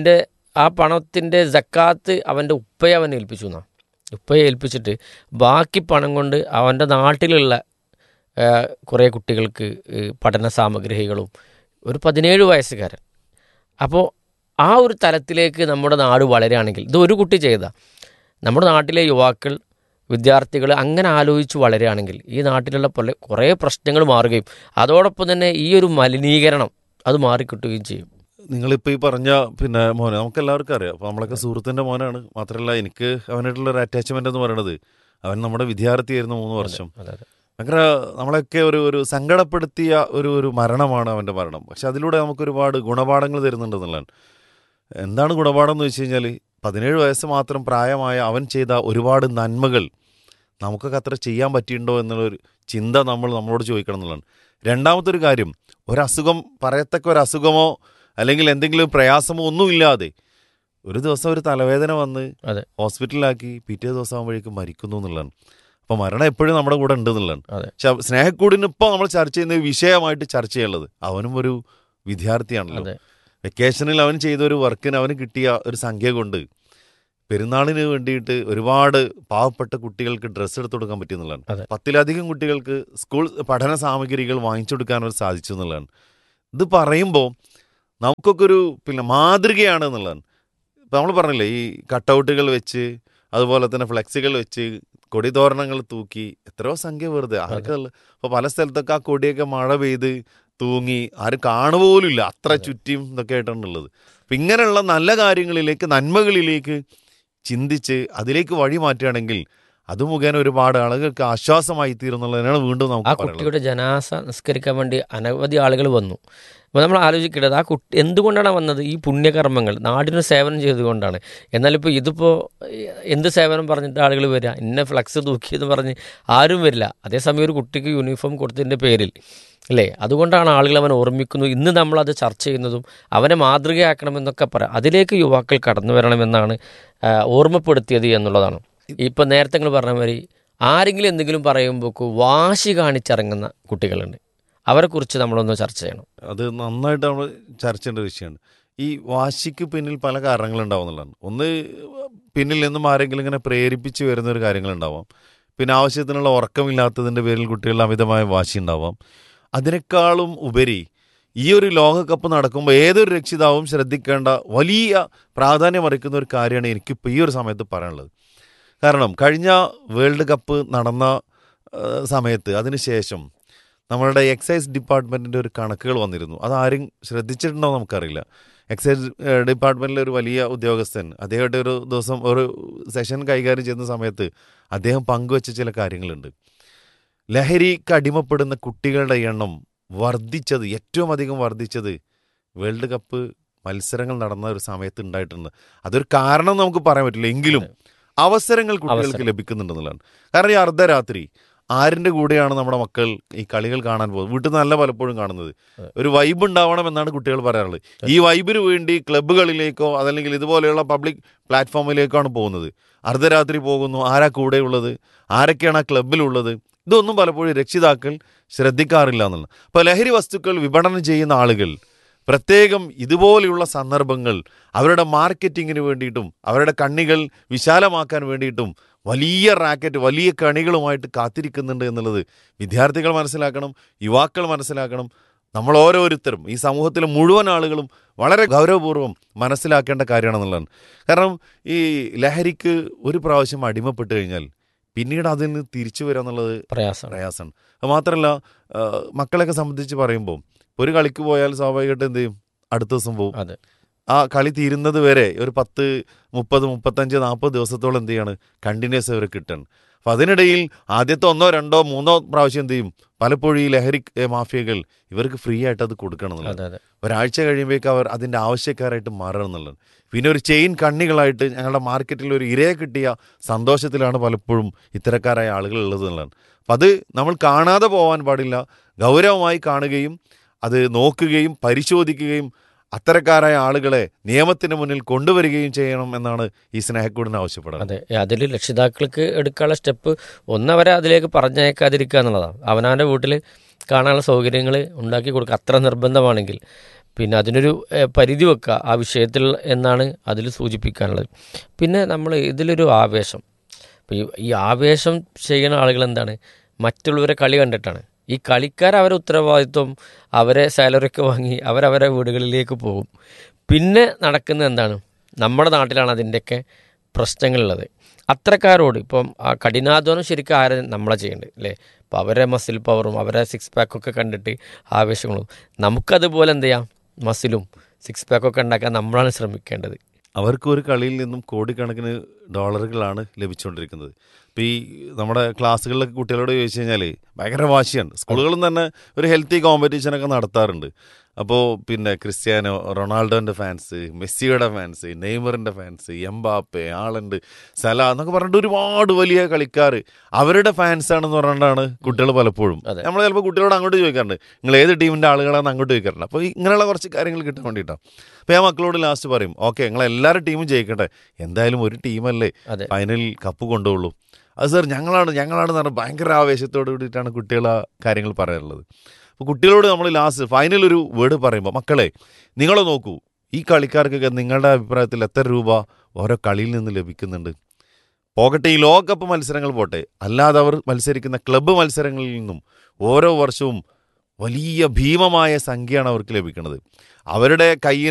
ആ പണത്തിൻ്റെ ജക്കാത്ത് അവൻ്റെ ഉപ്പയെ അവൻ ഏൽപ്പിച്ചു എന്നാ ഉപ്പയെ ഏൽപ്പിച്ചിട്ട് ബാക്കി പണം കൊണ്ട് അവൻ്റെ നാട്ടിലുള്ള ആ, കുറേ കുട്ടികൾക്ക് ഈ പഠന സാമഗ്രികളും ഒരു പതിനേഴ് വയസ്സുകാരൻ അപ്പോൾ ആ ഒരു തലത്തിലേക്ക് നമ്മുടെ നാട് വളരുകയാണെങ്കിൽ ഇത് ഒരു കുട്ടി ചെയ്ത നമ്മുടെ നാട്ടിലെ യുവാക്കൾ വിദ്യാർത്ഥികൾ അങ്ങനെ ആലോചിച്ച് വളരുകയാണെങ്കിൽ ഈ നാട്ടിലുള്ള പല കുറേ പ്രശ്നങ്ങൾ മാറുകയും അതോടൊപ്പം തന്നെ ഈ ഒരു മലിനീകരണം അത് മാറിക്കിട്ടുകയും ചെയ്യും നിങ്ങളിപ്പോൾ ഈ പറഞ്ഞ പിന്നെ മോനെ നമുക്ക് എല്ലാവർക്കും അറിയാം അപ്പോൾ നമ്മളൊക്കെ സുഹൃത്തിൻ്റെ മോനാണ് മാത്രമല്ല എനിക്ക് അവനായിട്ടുള്ള ഒരു അറ്റാച്ച്മെൻ്റ് എന്ന് പറയുന്നത് അവൻ നമ്മുടെ വിദ്യാർത്ഥിയായിരുന്നു മൂന്ന് വർഷം അതെ അതെ ഭയങ്കര നമ്മളൊക്കെ ഒരു ഒരു സങ്കടപ്പെടുത്തിയ ഒരു ഒരു മരണമാണ് അവൻ്റെ മരണം പക്ഷെ അതിലൂടെ നമുക്ക് ഒരുപാട് ഗുണപാഠങ്ങൾ തരുന്നുണ്ടെന്നുള്ളതാണ് എന്താണ് ഗുണപാഠം എന്ന് വെച്ച് കഴിഞ്ഞാൽ പതിനേഴ് വയസ്സ് മാത്രം പ്രായമായ അവൻ ചെയ്ത ഒരുപാട് നന്മകൾ നമുക്കൊക്കെ അത്ര ചെയ്യാൻ പറ്റിയിട്ടുണ്ടോ എന്നുള്ളൊരു ചിന്ത നമ്മൾ നമ്മളോട് ചോദിക്കണം എന്നുള്ളതാണ് രണ്ടാമത്തെ ഒരു കാര്യം ഒരസുഖം പറയത്തക്ക ഒരു അസുഖമോ അല്ലെങ്കിൽ എന്തെങ്കിലും പ്രയാസമോ ഒന്നുമില്ലാതെ ഒരു ദിവസം ഒരു തലവേദന വന്ന് അതെ. ഹോസ്പിറ്റലിലാക്കി പിറ്റേ ദിവസം ആകുമ്പോഴേക്കും മരിക്കുന്നു എന്നുള്ളതാണ് അപ്പോൾ മരണം എപ്പോഴും നമ്മുടെ കൂടെ ഉണ്ട് എന്നുള്ളതാണ് അതെ. പക്ഷെ സ്നേഹക്കൂടിന് ഇപ്പോൾ നമ്മൾ ചർച്ച ചെയ്യുന്ന ഒരു വിഷയമായിട്ട് ചർച്ച ചെയ്യുള്ളത് അവനും ഒരു വിദ്യാർത്ഥിയാണല്ലോ അതെ വെക്കേഷനിൽ അവൻ ചെയ്ത ഒരു വർക്കിന് അവന് കിട്ടിയ ഒരു സംഖ്യ കൊണ്ട് പെരുന്നാളിന് വേണ്ടിയിട്ട് ഒരുപാട് പാവപ്പെട്ട കുട്ടികൾക്ക് ഡ്രസ്സ് എടുത്തു കൊടുക്കാൻ അതെ. പറ്റിയെന്നുള്ളതാണ് പത്തിലധികം കുട്ടികൾക്ക് സ്കൂൾ പഠന സാമഗ്രികൾ വാങ്ങിച്ചു കൊടുക്കാൻ അവർ സാധിച്ചു എന്നുള്ളതാണ് ഇത് പറയുമ്പോൾ നമുക്കൊക്കെ ഒരു പിന്നെ മാതൃകയാണ് എന്നുള്ളതാണ് ഇപ്പം നമ്മൾ പറഞ്ഞില്ലേ ഈ കട്ടൗട്ടുകൾ വെച്ച് അതുപോലെ തന്നെ ഫ്ലെക്സുകൾ വെച്ച് കൊടിതോരണങ്ങൾ തൂക്കി എത്രയോ സംഖ്യ വെറുതെ ആർക്കും അപ്പോൾ പല സ്ഥലത്തൊക്കെ ആ കൊടിയൊക്കെ മഴ പെയ്ത് തൂങ്ങി ആരും കാണുപോലുമില്ല അത്ര ചുറ്റിയും ഇതൊക്കെ ആയിട്ടാണുള്ളത് അപ്പം ഇങ്ങനെയുള്ള നല്ല കാര്യങ്ങളിലേക്ക് നന്മകളിലേക്ക് ചിന്തിച്ച് അതിലേക്ക് വഴി മാറ്റുകയാണെങ്കിൽ അത് മുഖേന ഒരുപാട് ആളുകൾക്ക് ആശ്വാസമായി തീരുന്നുള്ളതിനാണ് വീണ്ടും ആ നമുക്ക് പറയുന്നത് കുട്ടിയുടെ ജനാസ നിസ്കരിക്കാൻ വേണ്ടി അനവധി ആളുകൾ വന്നു അപ്പോൾ നമ്മൾ ആലോചിക്കേണ്ടത് ആ കുട്ടി എന്തുകൊണ്ടാണ് വന്നത് ഈ പുണ്യകർമ്മങ്ങൾ നാടിന് സേവനം ചെയ്തുകൊണ്ടാണ് എന്നാലിപ്പോൾ ഇതിപ്പോൾ എന്ത് സേവനം പറഞ്ഞിട്ട് ആളുകൾ വരിക ഇന്ന ഫ്ലക്സ് തൂക്കിയെന്ന് പറഞ്ഞ് ആരും വരില്ല അതേസമയം ഒരു കുട്ടിക്ക് യൂണിഫോം കൊടുത്തതിൻ്റെ പേരിൽ അല്ലേ അതുകൊണ്ടാണ് ആളുകൾ അവൻ ഓർമ്മിക്കുന്നു ഇന്ന് നമ്മളത് ചർച്ച ചെയ്യുന്നതും അവനെ മാതൃകയാക്കണമെന്നൊക്കെ പറയാം അതിലേക്ക് യുവാക്കൾ കടന്നു വരണമെന്നാണ് ആ, ഓർമ്മപ്പെടുത്തിയത് എന്നുള്ളതാണ് ഇപ്പം നേരത്തെ നിങ്ങൾ പറഞ്ഞ മാതിരി ആരെങ്കിലും എന്തെങ്കിലും പറയുമ്പോൾ വാശി കാണിച്ചിറങ്ങുന്ന കുട്ടികളുണ്ട് അവരെക്കുറിച്ച് നമ്മളൊന്ന് ചർച്ച ചെയ്യണം അത് നന്നായിട്ട് നമ്മൾ ചർച്ച ചെയ്യേണ്ട ഒരു വിഷയമാണ് ഈ വാശിക്ക് പിന്നിൽ പല കാരണങ്ങളുണ്ടാവുന്നുള്ളതാണ് ഒന്ന് പിന്നിൽ നിന്നും ആരെങ്കിലും ഇങ്ങനെ പ്രേരിപ്പിച്ച് വരുന്ന ഒരു കാര്യങ്ങളുണ്ടാവാം പിന്നെ ആവശ്യത്തിനുള്ള ഉറക്കമില്ലാത്തതിൻ്റെ പേരിൽ കുട്ടികളുടെ അമിതമായ വാശി ഉണ്ടാവാം അതിനേക്കാളും ഉപരി ഈ ഒരു ലോകകപ്പ് നടക്കുമ്പോൾ ഏതൊരു രക്ഷിതാവും ശ്രദ്ധിക്കേണ്ട വലിയ പ്രാധാന്യം അറിയിക്കുന്ന ഒരു കാര്യമാണ് എനിക്കിപ്പോൾ ഈ ഒരു സമയത്ത് പറയാനുള്ളത് കാരണം കഴിഞ്ഞ വേൾഡ് കപ്പ് നടന്ന ആ, സമയത്ത് അതിനുശേഷം നമ്മളുടെ എക്സൈസ് ഡിപ്പാർട്ട്മെൻറ്റിൻ്റെ ഒരു കണക്കുകൾ വന്നിരുന്നു അതാരും ശ്രദ്ധിച്ചിട്ടുണ്ടോ നമുക്കറിയില്ല എക്സൈസ് ഏഹ്, ഡിപ്പാർട്ട്മെൻറ്റിലെ ഒരു വലിയ ഉദ്യോഗസ്ഥൻ അദ്ദേഹത്തെ ഒരു ദിവസം ഒരു സെഷൻ കൈകാര്യം ചെയ്യുന്ന സമയത്ത് അദ്ദേഹം പങ്കുവച്ച ചില കാര്യങ്ങളുണ്ട് ലഹരിക്ക് അടിമപ്പെടുന്ന കുട്ടികളുടെ എണ്ണം വർദ്ധിച്ചത് ഏറ്റവും അധികം വർദ്ധിച്ചത് വേൾഡ് കപ്പ് മത്സരങ്ങൾ നടന്ന ഒരു സമയത്ത് ഉണ്ടായിട്ടുണ്ട് അതൊരു കാരണം നമുക്ക് പറയാൻ പറ്റില്ല എങ്കിലും അവസരങ്ങൾ കുട്ടികൾക്ക് അവസരം. ലഭിക്കുന്നുണ്ടെന്നുള്ളതാണ് കാരണം ഈ അർദ്ധരാത്രി ആരിന്റെ കൂടെയാണ് നമ്മുടെ മക്കൾ ഈ കളികൾ കാണാൻ പോകുന്നത് വീട്ടിൽ നല്ല പലപ്പോഴും കാണുന്നത് അതെ. ഒരു വൈബ് ഉണ്ടാവണം എന്നാണ് കുട്ടികൾ പറയാറുള്ളത് ഈ വൈബിന് വേണ്ടി ക്ലബ്ബുകളിലേക്കോ അതല്ലെങ്കിൽ ഇതുപോലെയുള്ള പബ്ലിക് പ്ലാറ്റ്ഫോമിലേക്കാണ് പോകുന്നത് അർദ്ധരാത്രി പോകുന്നു ആരാ കൂടെയുള്ളത് ആരൊക്കെയാണ് ആ ക്ലബ്ബിലുള്ളത് ഇതൊന്നും പലപ്പോഴും രക്ഷിതാക്കൾ ശ്രദ്ധിക്കാറില്ല എന്നുള്ളത് അപ്പോൾ ലഹരി വസ്തുക്കൾ വിപണനം ചെയ്യുന്ന ആളുകൾ പ്രത്യേകം ഇതുപോലെയുള്ള സന്ദർഭങ്ങൾ അവരുടെ മാർക്കറ്റിങ്ങിന് വേണ്ടിയിട്ടും അവരുടെ കണ്ണികൾ വിശാലമാക്കാൻ വേണ്ടിയിട്ടും വലിയ റാക്കറ്റ് വലിയ കണികളുമായിട്ട് കാത്തിരിക്കുന്നുണ്ട് എന്നുള്ളത് വിദ്യാർത്ഥികൾ മനസ്സിലാക്കണം യുവാക്കൾ മനസ്സിലാക്കണം നമ്മൾ ഓരോരുത്തരും ഈ സമൂഹത്തിലെ മുഴുവൻ ആളുകളും വളരെ ഗൗരവപൂർവ്വം മനസ്സിലാക്കേണ്ട കാര്യമാണെന്നുള്ളതാണ് കാരണം ഈ ലഹരിക്ക് ഒരു പ്രാവശ്യം അടിമപ്പെട്ട് കഴിഞ്ഞാൽ പിന്നീട് അതിൽ നിന്ന് തിരിച്ചു വരിക എന്നുള്ളത് പ്രയാസമാണ് പ്രയാസമാണ് അത് മാത്രമല്ല ആ, മക്കളെയൊക്കെ സംബന്ധിച്ച് പറയുമ്പോൾ ഒരു കളിക്ക് പോയാൽ സ്വാഭാവികമായിട്ട് എന്ത് ചെയ്യും അടുത്ത ദിവസം പോകും അതെ ആ കളി തീരുന്നത് വരെ ഒരു പത്ത് മുപ്പത് മുപ്പത്തഞ്ച് നാൽപ്പത് ദിവസത്തോളം എന്ത് ചെയ്യാണ് കണ്ടിന്യൂസ് അവർ കിട്ടണം അപ്പം അതിനിടയിൽ ആദ്യത്തെ ഒന്നോ രണ്ടോ മൂന്നോ പ്രാവശ്യം എന്ത് ചെയ്യും പലപ്പോഴും ഈ ലഹരി ഏ, മാഫിയകൾ ഇവർക്ക് ഫ്രീ ആയിട്ട് അത് കൊടുക്കണം എന്നുള്ളത് അതെ അതെ ഒരാഴ്ച കഴിയുമ്പോഴേക്ക് അവർ അതിൻ്റെ ആവശ്യക്കാരായിട്ട് മാറണം എന്നുള്ളത് പിന്നെ ഒരു ചെയിൻ കണ്ണികളായിട്ട് ഞങ്ങളുടെ മാർക്കറ്റിൽ ഒരു ഇരയെ കിട്ടിയ സന്തോഷത്തിലാണ് പലപ്പോഴും ഇത്തരക്കാരായ ആളുകൾ ഉള്ളത് എന്നുള്ളതാണ് അപ്പം അത് നമ്മൾ കാണാതെ പോകാൻ പാടില്ല ഗൗരവമായി കാണുകയും അത് നോക്കുകയും പരിശോധിക്കുകയും അത്തരക്കാരായ ആളുകളെ നിയമത്തിന് മുന്നിൽ കൊണ്ടുവരികയും ചെയ്യണം എന്നാണ് ഈ സ്നേഹക്കൂടിന് ആവശ്യപ്പെടുന്നത് അതെ അതിൽ രക്ഷിതാക്കൾക്ക് എടുക്കാനുള്ള സ്റ്റെപ്പ് ഒന്നവരെ അതിലേക്ക് പറഞ്ഞയക്കാതിരിക്കുക എന്നുള്ളതാണ് അവനവൻ്റെ വീട്ടിൽ കാണാനുള്ള സൗകര്യങ്ങൾ ഉണ്ടാക്കി കൊടുക്കുക അത്ര നിർബന്ധമാണെങ്കിൽ പിന്നെ അതിനൊരു ഏഹ്, പരിധി വെക്കുക ആ വിഷയത്തിൽ എന്നാണ് അതിൽ സൂചിപ്പിക്കാനുള്ളത് പിന്നെ നമ്മൾ ഇതിലൊരു ആവേശം ഇപ്പോൾ ഈ ഈ ആവേശം ചെയ്യുന്ന ആളുകൾ എന്താണ് മറ്റുള്ളവരെ കളി കണ്ടിട്ടാണ് ഈ കളിക്കാർ അവരെ ഉത്തരവാദിത്വം അവരെ സാലറി ഒക്കെ വാങ്ങി അവരവരെ വീടുകളിലേക്ക് പോകും പിന്നെ നടക്കുന്നത് എന്താണ് നമ്മുടെ നാട്ടിലാണ് അതിൻ്റെയൊക്കെ പ്രശ്നങ്ങളുള്ളത് അത്രക്കാരോട് ഇപ്പം ആ കഠിനാധ്വാനം ശരിക്കും ആരെ നമ്മളെ ചെയ്യേണ്ടത് അല്ലേ അപ്പോൾ അവരെ മസിൽ പവറും അവരെ സിക്സ് പാക്കൊക്കെ കണ്ടിട്ട് ആവേശങ്ങളും നമുക്കതുപോലെ എന്ത് ചെയ്യാം മസിലും സിക്സ് പാക്കൊക്കെ ഉണ്ടാക്കാൻ നമ്മളാണ് ശ്രമിക്കേണ്ടത് അവർക്ക് ഒരു കളിയിൽ നിന്നും കോടിക്കണക്കിന് ഡോളറുകളാണ് ലഭിച്ചുകൊണ്ടിരിക്കുന്നത് ഇപ്പോൾ ഈ നമ്മുടെ ക്ലാസ്സുകളിലൊക്കെ കുട്ടികളോട് ചോദിച്ചു കഴിഞ്ഞാൽ ഭയങ്കര വാശിയാണ് സ്കൂളുകളും തന്നെ ഒരു ഹെൽത്തി കോമ്പറ്റീഷനൊക്കെ നടത്താറുണ്ട് അപ്പോൾ പിന്നെ ക്രിസ്ത്യാനോ റൊണാൾഡോൻ്റെ ഫാൻസ് മെസ്സിയുടെ ഫാൻസ് നെയ്മറിൻ്റെ ഫാൻസ് എംബാപ്പെ ആളുണ്ട് സല എന്നൊക്കെ പറഞ്ഞിട്ട് ഒരുപാട് വലിയ കളിക്കാർ അവരുടെ ഫാൻസാണെന്ന് പറഞ്ഞിട്ടാണ് കുട്ടികൾ പലപ്പോഴും അതെ. നമ്മൾ ചിലപ്പോൾ കുട്ടികളോട് അങ്ങോട്ട് ചോദിക്കാറുണ്ട് നിങ്ങൾ ഏത് ടീമിൻ്റെ ആളുകളാണെന്ന് അങ്ങോട്ട് ചോദിക്കാറുണ്ട് അപ്പോൾ ഇങ്ങനെയുള്ള കുറച്ച് കാര്യങ്ങൾ കിട്ടാൻ വേണ്ടിയിട്ടാണ് അപ്പോൾ ഞാൻ മക്കളോട് ലാസ്റ്റ് പറയും ഓക്കെ നിങ്ങൾ എല്ലാവരും ടീമും ജയിക്കട്ടെ എന്തായാലും ഒരു ടീമല്ലേ അതെ ഫൈനലിൽ കപ്പ് കൊണ്ടുപോകുള്ളൂ അത് സാർ ഞങ്ങളാണ് ഞങ്ങളാണെന്ന് പറഞ്ഞാൽ ഭയങ്കര ആവേശത്തോട് കൂടിയിട്ടാണ് കുട്ടികൾ ആ കാര്യങ്ങൾ പറയാറുള്ളത് അപ്പോൾ കുട്ടികളോട് നമ്മൾ ലാസ്റ്റ് ഫൈനൽ ഒരു വേർഡ് പറയുമ്പോൾ മക്കളെ നിങ്ങൾ നോക്കൂ ഈ കളിക്കാർക്കൊക്കെ നിങ്ങളുടെ അഭിപ്രായത്തിൽ എത്ര രൂപ ഓരോ കളിയിൽ നിന്ന് ലഭിക്കുന്നുണ്ട് പോകട്ടെ ഈ ലോകകപ്പ് മത്സരങ്ങൾ പോട്ടെ അല്ലാതെ അവർ മത്സരിക്കുന്ന ക്ലബ്ബ് മത്സരങ്ങളിൽ നിന്നും ഓരോ വർഷവും വലിയ ഭീമമായ സംഖ്യയാണ് അവർക്ക് ലഭിക്കുന്നത് അവരുടെ കയ്യിൽ